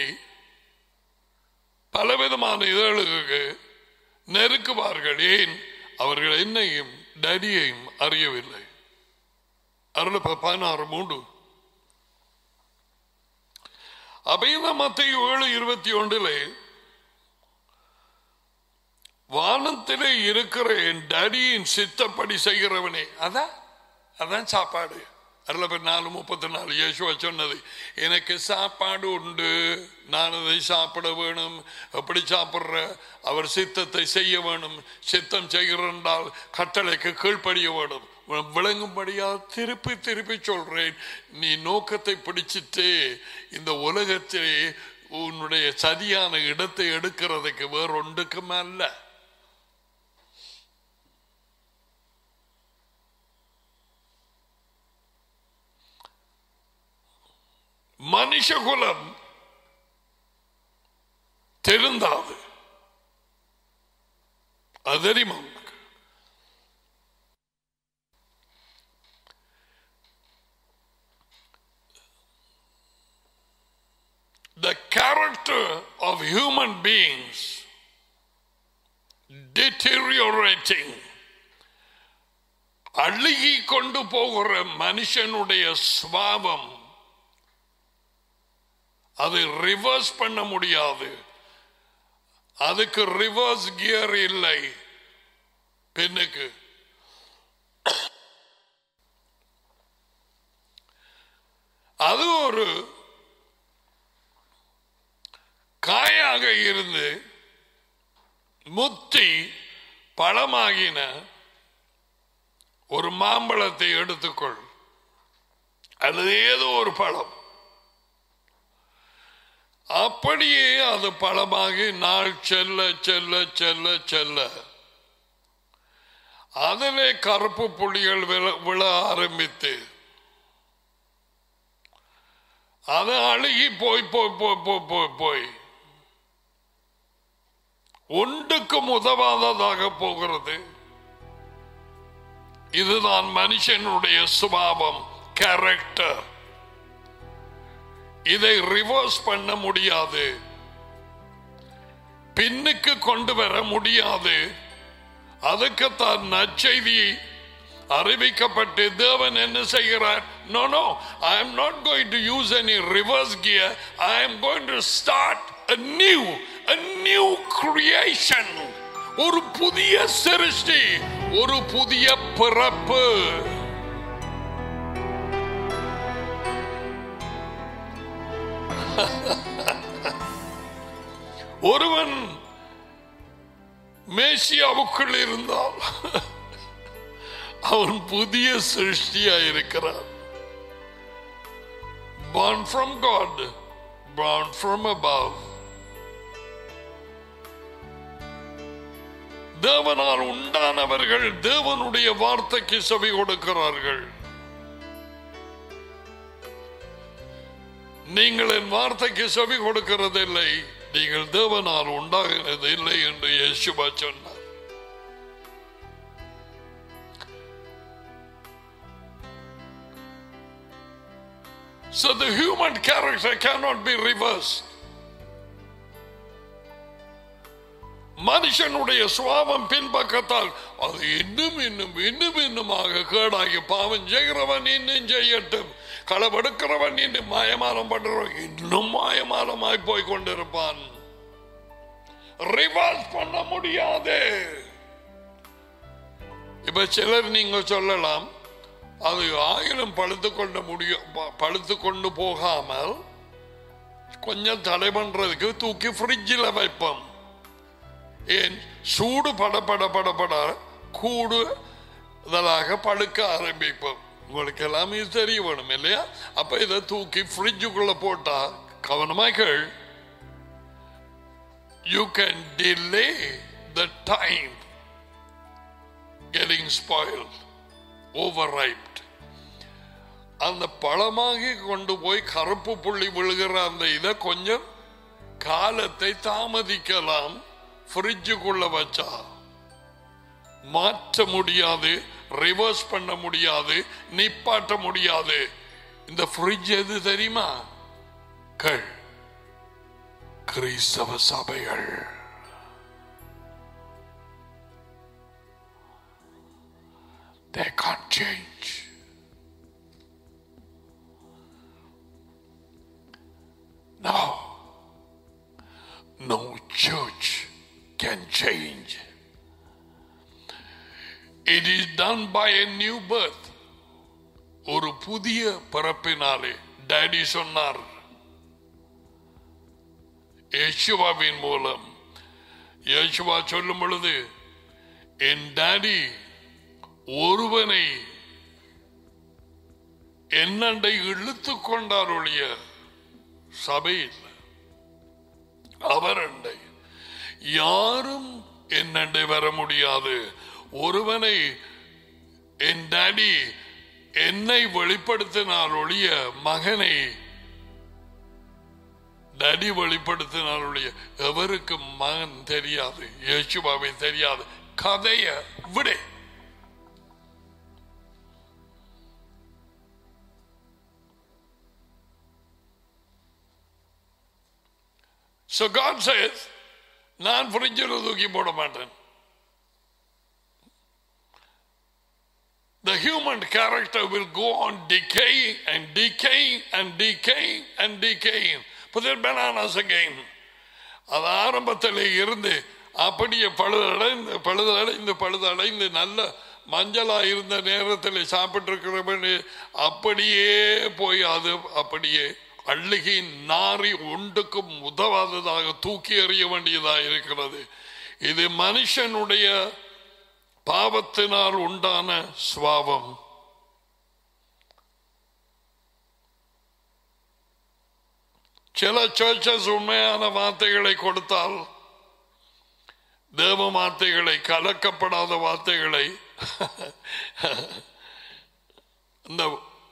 பலவிதமான இதழ்களுக்கு நெருக்குவார்கள் ஏன் அவர்கள் என்னையும் டடியையும் அறியவில்லை அருளப்ப பதினாறு மூன்று அபேத மத்திய ஏழு இருபத்தி ஒன்றிலே வானத்திலே இருக்கிற என் டடியின் சித்தப்படி செய்கிறவனே அதான் அதான் சாப்பாடு அருளப்பர் நாலு முப்பத்தி நாலு இயேசுவா சொன்னது எனக்கு சாப்பாடு உண்டு நான் அதை சாப்பிட வேணும் எப்படி சாப்பிட்ற அவர் சித்தத்தை செய்ய வேணும் சித்தம் செய்கிறென்றால் கட்டளைக்கு கீழ்ப்படிய வேணும் விளங்கும்படியா திருப்பி திருப்பி சொல்றேன் நீ நோக்கத்தை பிடிச்சிட்டு இந்த உலகத்திலே உன்னுடைய சரியான இடத்தை எடுக்கிறதுக்கு வேற ஒன்றுக்கும் அல்ல மனுஷகுலம் தெரிந்தாது அது தெரியுமா உனக்கு the character of human beings deteriorating அழுகி கொண்டு போகிற மனுஷனுடைய சுவாபம் அது ரிவர்ஸ் பண்ண முடியாது அதுக்கு ரிவர்ஸ் கியர் இல்லை பெண்ணுக்கு அது ஒரு காயாக இருந்து முத்தி பழமாகின ஒரு மாம்பழத்தை எடுத்துக்கொள் அல்லது ஏதோ ஒரு பழம் அப்படியே அது பழமாகி நாள் செல்ல செல்ல செல்ல செல்ல அதிலே கருப்பு புள்ளிகள் விழ- விழ ஆரம்பித்து அது அழுகி போய் போய் போய் போய் போய் போய் ஒன்றுக்கும் உதவாததாக போகிறது இதுதான் மனுஷனுடைய சுபாவம் கேரக்டர் இதை ரிவர்ஸ் பண்ண முடியாது பின்னுக்கு கொண்டு வர முடியாது அதுக்குத்தான் நற்செய்தி அறிவிக்கப்பட்டு தேவன் என்ன செய்கிறார் no no I am not going to use any reverse gear I am going to start a new a new creation ஒரு புதிய சிருஷ்டி ஒரு புதிய பிறப்பு ஒருவன் மேசியாவுக்குள் இருந்தால் அவன் புதிய சிருஷ்டியா இருக்கிறான் born from God born from above தேவனால் உண்டானவர்கள் தேவனுடைய வார்த்தைக்கு செவி கொடுக்கிறார்கள் நீங்கள் என் வார்த்தைக்கு செவி கொடுக்கிறதில்லை நீங்கள் தேவனால் உண்டாகிறது இல்லை என்று இயேசுவா சொன்னார் So the human character cannot be reversed. மனுஷனுடைய சுவாபம் பின்பக்கத்தால் அது இன்னும் இன்னும் இன்னும் இன்னுமாக கேடாகி பாவம் செய்கிறவன் இன்னும் செய்யட்டும் களவெடுக்கிறவன் இன்னும் மாயமானம் பண்றவன் இன்னும் மாயமானமாய் போய் கொண்டிருப்பான் ரிவர்ஸ் பண்ண முடியாது இப்ப சிலர் நீங்க சொல்லலாம் அது ஆயிரம் பழுத்து கொண்டு முடியும் ப- பழுத்து கொண்டு போகாமல் கொஞ்சம் தடை பண்றதுக்கு தூக்கி ஃப்ரிட்ஜில் வைப்போம் ஏன் சூடு பட பட பட பட கூடு இதலாக படுக்க ஆரம்பிப்போம் உங்களுக்கு எல்லாமே தெரிய வேணும் இல்லையா அப்ப இதை தூக்கி ஃப்ரிட்ஜுக்குள்ள போட்டா கவனமாக you can delay the time getting spoiled overripe அந்த பழமாகி கொண்டு போய் கருப்பு புள்ளி விழுகிற அந்த இதை கொஞ்சம் காலத்தை தாமதிக்கலாம் ஃப்ரிட்ஜுக்குள்ள வச்சா மாற்ற முடியாது ரிவர்ஸ் பண்ண முடியாது நிப்பாட்ட முடியாது இந்த ஃப்ரிட்ஜ் எது தெரியுமா கள் கிறிஸ்தவ சபைகள் They can't change. No. No church can change. It is done by a new birth. ஒரு புதிய பிறப்பினாலே டேடி சொன்னார் யேசுவாவின் மூலம் யேசுவா சொல்லும் பொழுது என் டாடி ஒருவனை என்னண்டை இழுத்து கொண்டார் ஒழிய சபையில் அவர் அண்டை யாரும் என்னண்டை வர முடியாது ஒருவனை என் டாடி என்னை வெளிப்படுத்தினார் ஒழிய மகனை டாடி வெளிப்படுத்தினார் ஒழிய எவருக்கு மகன் தெரியாது இயேசுபாவை தெரியாது கதைய விடு So God says, நான் ஃப்ரிட்ஜில் தூக்கி போட மாட்டேன் The human character will go on decaying and decaying and decaying and decaying. Put it bananas again. அது ஆரம்பத்தில் இருந்து அப்படியே பழுதடைந்து பழுதடைந்து பழுதடைந்து நல்ல மஞ்சளா இருந்த நேரத்தில் சாப்பிட்டு அப்படியே போய் அது அப்படியே அள்ளுகின் நாரி ஒன்றுக்கும் உதவாததாக தூக்கி எறிய வேண்டியதாக இருக்கிறது இது மனுஷனுடைய பாவத்தினால் உண்டான சுவாபம் சில சர்ச்சஸ் உண்மையான வார்த்தைகளை கொடுத்தால் தேவ வார்த்தைகளை கலக்கப்படாத வார்த்தைகளை இந்த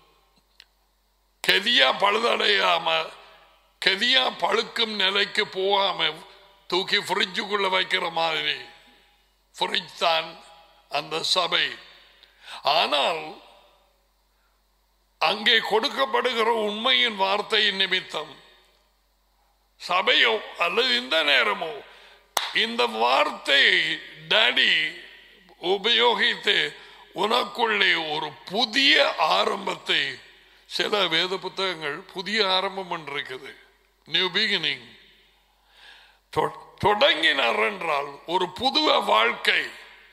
கெதியா பழுதடையாம கெதியா பழுக்கும் நிலைக்கு போகாம தூக்கி ஃப்ரிட்ஜுக்குள்ள வைக்கிற மாதிரி ஃப்ரிட்ஜ் தான் அந்த சபை ஆனால் அங்கே கொடுக்கப்படுகிற உண்மையின் வார்த்தையின் நிமித்தம் சபையோ அல்லது இந்த நேரமோ இந்த வார்த்தையை டாடி உபயோகித்து உனக்குள்ளே ஒரு புதிய ஆரம்பத்தை சில வேத புத்தகங்கள் புதிய ஆரம்பம் இருக்குது நியூ பிகினிங் தொடங்கினார் என்றால் ஒரு புது வாழ்க்கை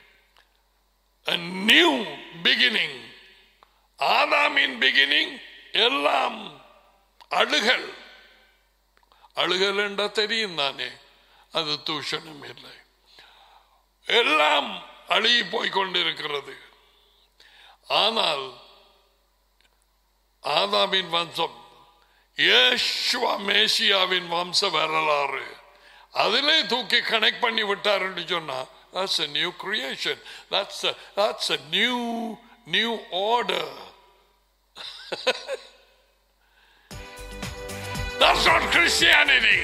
நியூ பிகினிங் ஆதாமின் பிகினிங் எல்லாம் அழுகல் அழுகல் என்றா தெரியும் தானே அது தூஷணம் இல்லை எல்லாம் அழுகி போய் கொண்டிருக்கிறது ஆனால் ஆதாமின் வம்சம் ஏஷ்வா மேசியாவின் வம்ச வரலாறு அதிலே தூக்கி கனெக்ட் பண்ணி விட்டாருன்னு சொன்னா that's a new creation that's a, that's a new new order that's not Christianity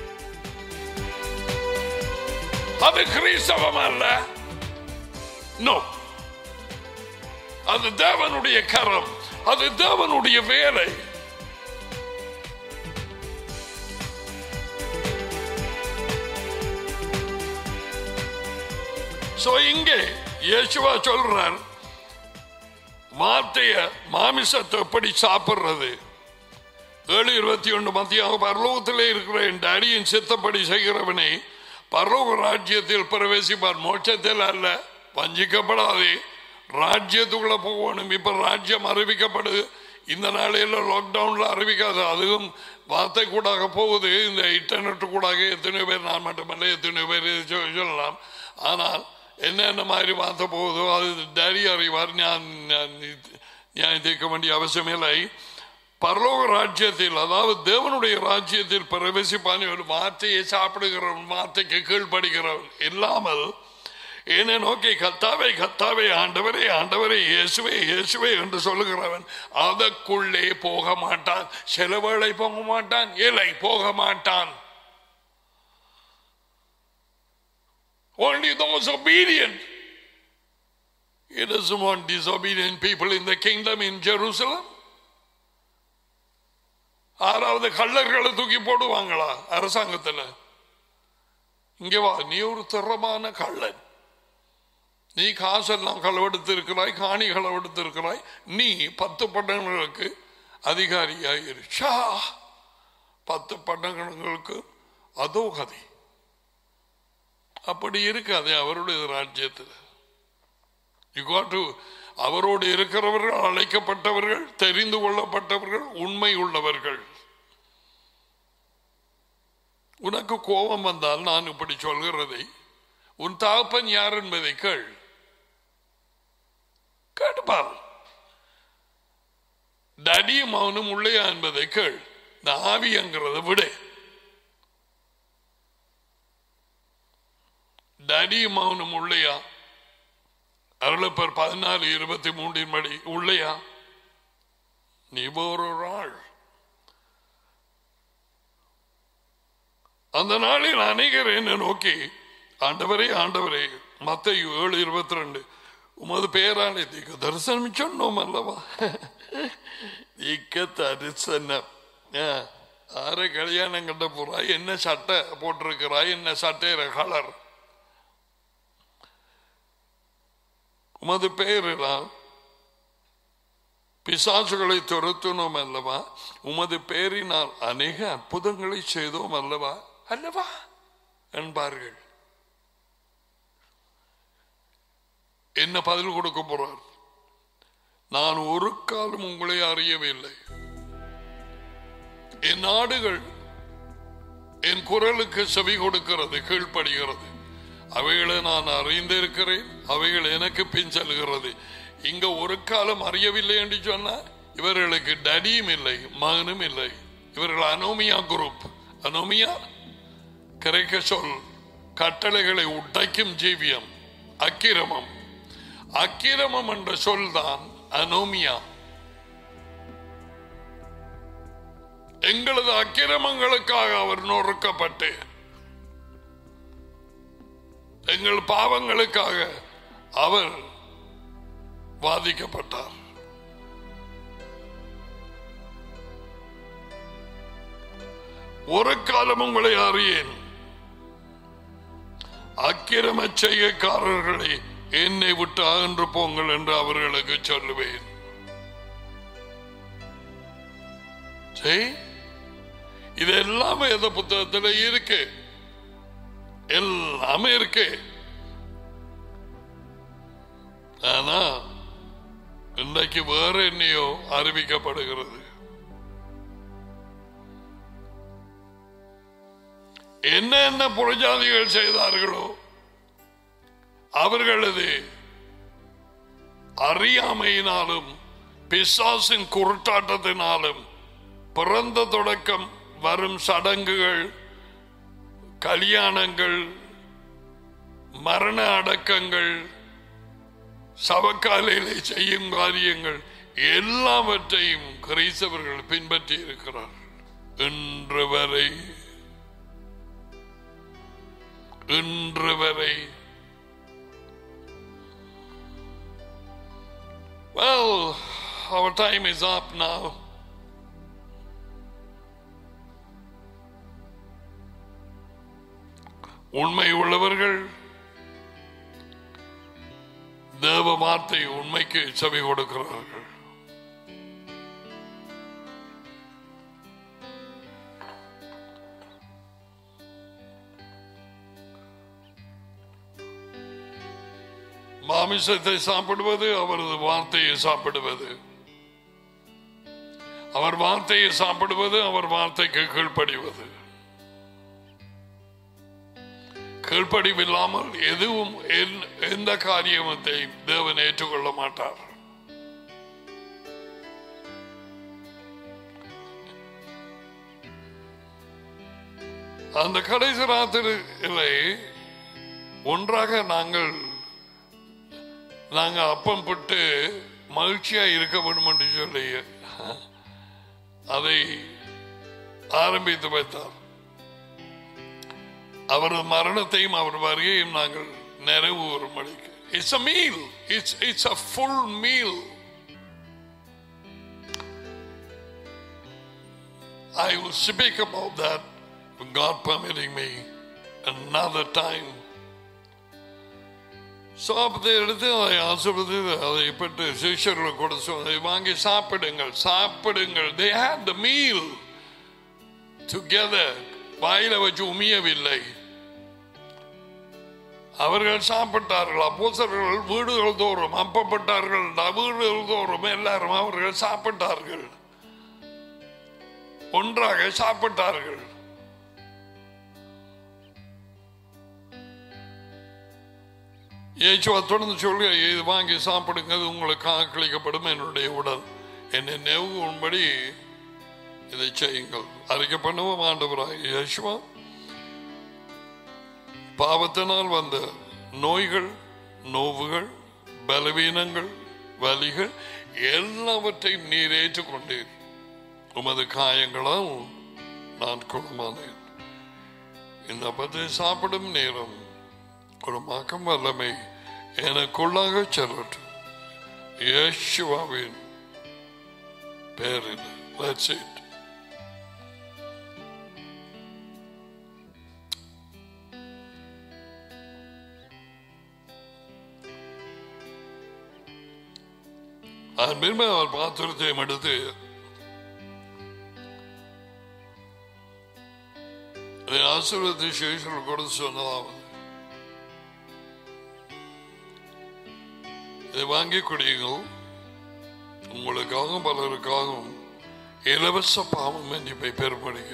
அது கிறிஸ்தவம் அல்ல நோ அது தேவனுடைய கரம் அது தேவனுடைய வேலை சோ இங்கே இயேசுவா சொல்றார் வார்த்தைய மாமிசத்தை எப்படி சாப்பிடுறது ஏழு இருபத்தி ஒன்று மத்தியாக பரலோகத்திலே இருக்கிற என் டேடியின் சித்தப்படி செய்கிறவனை பரலோக ராஜ்யத்தில் பிரவேசிப்பார் மோட்சத்தில் அல்ல வஞ்சிக்கப்படாதே ராஜ்யத்துக்குள்ள போகணும் இப்ப ராஜ்யம் அறிவிக்கப்படுது இந்த நாளையில லாக்டவுன்ல அறிவிக்காது அதுவும் வார்த்தை கூடாக போகுது இந்த இன்டர்நெட் கூடாக எத்தனை பேர் நான் மட்டுமல்ல எத்தனை பேர் சொ- சொல்லலாம் ஆனால் என்னென்ன மாதிரி வார்த்தை போகுதோ அது டேடி அறிவார் நான் நான் இது- நியாயம் தீர்க்க வேண்டிய அவசியமில்லை பரலோக ராஜ்யத்தில் அதாவது தேவனுடைய ராஜ்யத்தில் பிரவேசிப்பான ஒரு வார்த்தையை சாப்பிடுகிறவன் வார்த்தைக்கு கீழ்ப்படுகிறவன் இல்லாமல் என்னை நோக்கி கத்தாவே கத்தாவே ஆண்டவரே ஆண்டவரே இயேசுவே இயேசுவே என்று சொல்லுகிறவன் அதற்குள்ளே போக மாட்டான் சில வேளை போக மாட்டான் இல்லை போக மாட்டான் Only those obedient. He doesn't want disobedient people in the kingdom in Jerusalem. ஆறாவது கள்ளர்களை தூக்கி போடுவாங்களா அரசாங்கத்துல இங்க வா நீ ஒரு திறமான கள்ளன் நீ காசெல்லாம் களவெடுத்து இருக்கிறாய் காணி களவெடுத்து இருக்கிறாய் நீ பத்து பட்டணங்களுக்கு அதிகாரியாயிரு ஷா பத்து பட்டணங்களுக்கு அதோ கதை அப்படி இருக்காது அவருடைய ராஜ்யத்தில் You got to அவரோடு இருக்கிறவர்கள் அழைக்கப்பட்டவர்கள் தெரிந்து கொள்ளப்பட்டவர்கள் உண்மை உள்ளவர்கள் உனக்கு கோபம் வந்தால் நான் இப்படி சொல்கிறதை உன் தகப்பன் யார் என்பதை கேள் கேட்டுப்பார் டடியும் அவனும் உள்ளையா என்பதை கேள் இந்த ஆவியங்கிறத விடு டடியும் அவனும் உள்ளையா அருளப்பர் பதினாலு இருபத்தி மூன்றின் படி உள்ளையா நீ ஒரு ஆள் அந்த நாளில் அநேகர் என்ன நோக்கி ஆண்டவரே ஆண்டவரே மத்தையு ஏழு இருபத்தி ரெண்டு உமது பேராலே தீக்க தரிசனம் சொன்னோம் அல்லவா தீக்க தரிசனம் ஆ, ஆறு கல்யாணம் கட்ட போறாய் என்ன சட்டை போட்டிருக்கிறாய் என்ன சட்டையிற கலர் உமது பெயரினால் பிசாசுகளை துரத்தினோம் அல்லவா உமது பெயரினால் அநேக அற்புதங்களை செய்தோம் அல்லவா அல்லவா என்பார்கள் என்ன பதில் கொடுக்க போறார் நான் ஒரு காலம் உங்களை அறியவில்லை என் நாடுகள் என் குரலுக்கு செவி கொடுக்கிறது கீழ்ப்படுகிறது அவைகளை நான் அறிந்திருக்கிறேன் அவைகள் எனக்கு பின் செல்கிறது இங்க ஒரு காலம் அறியவில்லை என்று சொன்னா இவர்களுக்கு டடியும் இல்லை மகனும் இல்லை இவர்கள் அனோமியா குரூப் அனோமியா கிரேக்க சொல் கட்டளைகளை உடைக்கும் ஜீவியம் அக்கிரமம் அக்கிரமம் என்ற சொல் தான் அனோமியா எங்களது அக்கிரமங்களுக்காக அவர் நொறுக்கப்பட்டு எங்கள் பாவங்களுக்காக அவர் வாதிக்கப்பட்டார் ஒரு காலம் உங்களை அறியேன் அக்கிரம செய்யக்காரர்களை என்னை விட்டு அகன்று போங்கள் என்று அவர்களுக்கு சொல்லுவேன் சரி இது எல்லாமே எந்த புத்தகத்தில் இருக்கு எல்லாமே இருக்கு ஆனா இன்றைக்கு வேற என்னையோ அறிவிக்கப்படுகிறது என்ன என்ன புறஜாதிகள் செய்தார்களோ அவர்களது அறியாமையினாலும் பிசாசின் குருட்டாட்டத்தினாலும் பிறந்த தொடக்கம் வரும் சடங்குகள் கல்யாணங்கள் மரண அடக்கங்கள் சவக்காலையிலே செய்யும் காரியங்கள் எல்லாவற்றையும் கிறிஸ்தவர்கள் பின்பற்றி இருக்கிறார் இன்று வரை இன்று வரை Well, our time is up now. உண்மை உள்ளவர்கள் தேவ வார்த்தை உண்மைக்கு செவி கொடுக்கிறார்கள் மாமிசத்தை சாப்பிடுவது அவரது வார்த்தையை சாப்பிடுவது அவர் வார்த்தையை சாப்பிடுவது அவர் வார்த்தைக்கு கீழ்ப்படிவது கீழ்ப்படிவில்லாமல் எதுவும் எந்த- எந்த காரியத்தை தேவன் ஏற்றுக்கொள்ள மாட்டார் அந்த கடைசி ராத்திரியிலே ஒன்றாக நாங்கள் நாங்க அப்பம் புட்டு மகிழ்ச்சியா இருக்க வேண்டும் என்று சொல்லி அதை ஆரம்பித்து வைத்தார் அவரது மரணத்தையும் அவர் வருகையும் நாங்கள் நிறைவு வரும்படிக்கு it's a meal it's it's a full meal I will speak about that God permitting me another time. So அப்படி எடுத்து அதை ஆசிர்வதி அதை பெற்று சிஷர்களை கூட சொன்னதை வாங்கி சாப்பிடுங்கள் சாப்பிடுங்கள் தே had the meal together வாயில வச்சு உமியவில்லை அவர்கள் சாப்பிட்டார்கள் அப்போஸ்தலர்கள் வீடுகள் தோறும் அப்பப்பட்டார்கள் வீடுகள் தோறும் எல்லாரும் அவர்கள் சாப்பிட்டார்கள் ஒன்றாக சாப்பிட்டார்கள் இயேசுவா தொடர்ந்து சொல்லி இது வாங்கி சாப்பிடுங்க இது உங்களுக்கு காக்களிக்கப்படும் என்னுடைய உடல் என்னை நெவும்படி இதை செய்யுங்கள் அறிக்கை பண்ணுவோம் ஆண்டவராய் இயேசுவா பாவத்தினால் வந்த நோய்கள் நோவுகள் பலவீனங்கள் வலிகள் எல்லாவற்றையும் நீர் ஏற்றுக்கொண்டீர் உமது காயங்களால் நான் குணமானேன் இந்த பற்றி சாப்பிடும் நேரம் குணமாக்கும் வல்லமை எனக்குள்ளாக செல்லட்டும் இயேசுவாவின் பேரில் That's it. அன்பின்மை அவர் பாத்திரத்தையும் எடுத்து அதை ஆசீர்வதி சேஷர்கள் கொடுத்து சொன்னதாவது இதை வாங்கி குடியுங்கள் உங்களுக்காகவும் பலருக்காகவும் இலவச பாவம் மன்னிப்பை பெருமடிக்க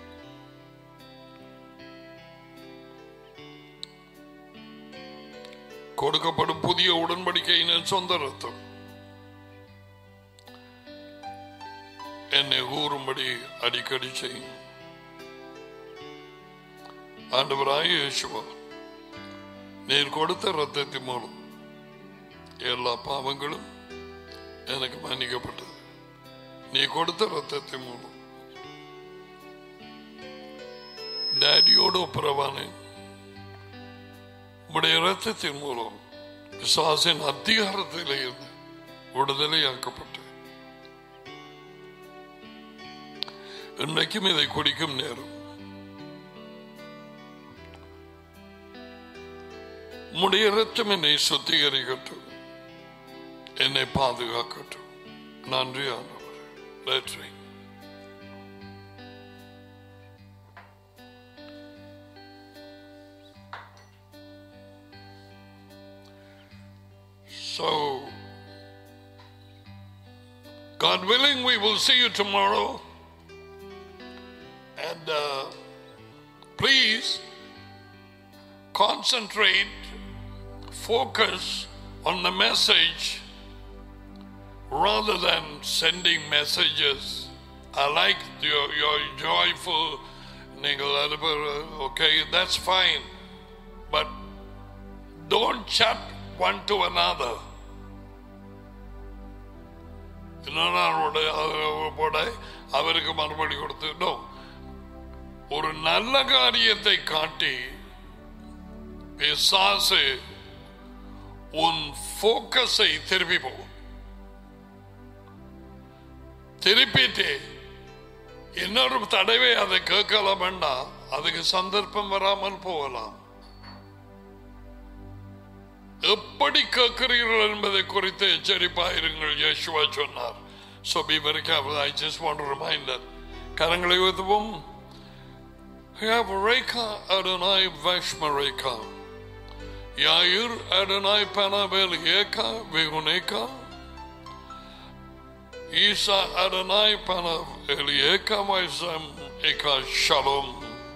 கொடுக்கப்படும் புதிய உடன்படிக்கையின் சொந்த ரத்தம் என்னை கூறும்படி அடிக்கடி செய்யும் ஆண்டவராய் இயேசுவா நீர் கொடுத்த ரத்தத்தின் மூலம் எல்லா பாவங்களும் எனக்கு மன்னிக்கப்பட்டது நீ கொடுத்த ரத்தத்தின் மூலம் டேடியோடு ஒப்புரவானேன் உடைய ரத்தத்தின் மூலம் பிசாசின் அதிகாரத்தில் இருந்து விடுதலையாக்கப்பட்டேன் இன்றைக்கும் இதை குடிக்கும் நேரம் உம்முடைய இரத்தம் என்னை சுத்திகரிக்கட்டும் என்னை பாதுகாக்கட்டும் நன்றி ஆண்டவர் நன்றி So, God willing, we will see you tomorrow. And uh, please concentrate, focus on the message rather than sending messages. I like your, your joyful, நீங்கள் அது ப- okay, that's fine. But don't chat one to another. இன்னொரு போட அவருக்கு மறுபடி கொடுத்து no. ஒரு நல்ல காரியத்தை காட்டி பிசாசு உன் போக்கஸை திருப்பி போகும் திருப்பிட்டு இன்னொரு தடவை அதை கேட்கலாம் வேண்டாம் அதுக்கு சந்தர்ப்பம் வராமல் போகலாம் எப்படி கேட்கிறீர்கள் என்பதை குறித்து எச்சரிப்பாயிருங்கள் யேசுவா சொன்னார் So be very careful. I just want to remind that. கரங்களை உயர்த்துவோம் Have Reka Adonai Vashmareka. Yair Adonai Panabel Eka Vihuneka. Isa Adonai Panav Elieka Vaisam Eka Shalom.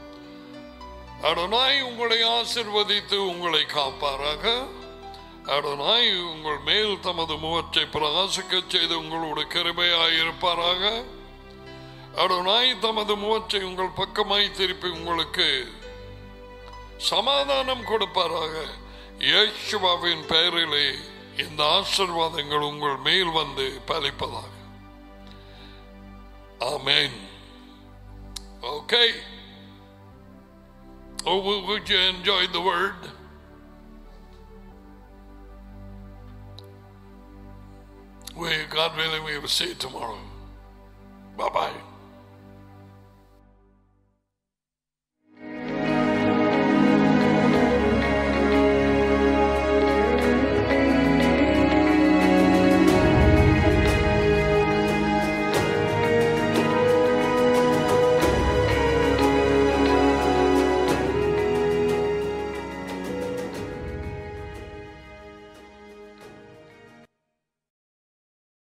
Adonai உங்களை ஆசிர்வதித்து உங்களை காப்பாராக அடனாய் உங்கள் மேல் தமது முகத்தை பிரகாசிக்கச் செய்து உங்களோட கிருபையாயிருப்பாராக அடனாய் தமது முகத்தை உங்கள் பக்கமாய் திருப்பி உங்களுக்கு சமாதானம் கொடுப்பாராக இயேசுவாவின் பெயரிலே இந்த ஆசிர்வாதங்கள் உங்கள் மேல் வந்து பலிப்பதாக ஆமென் okay Oh, would would you enjoy the word? We, God willing, we will see you tomorrow. Bye bye.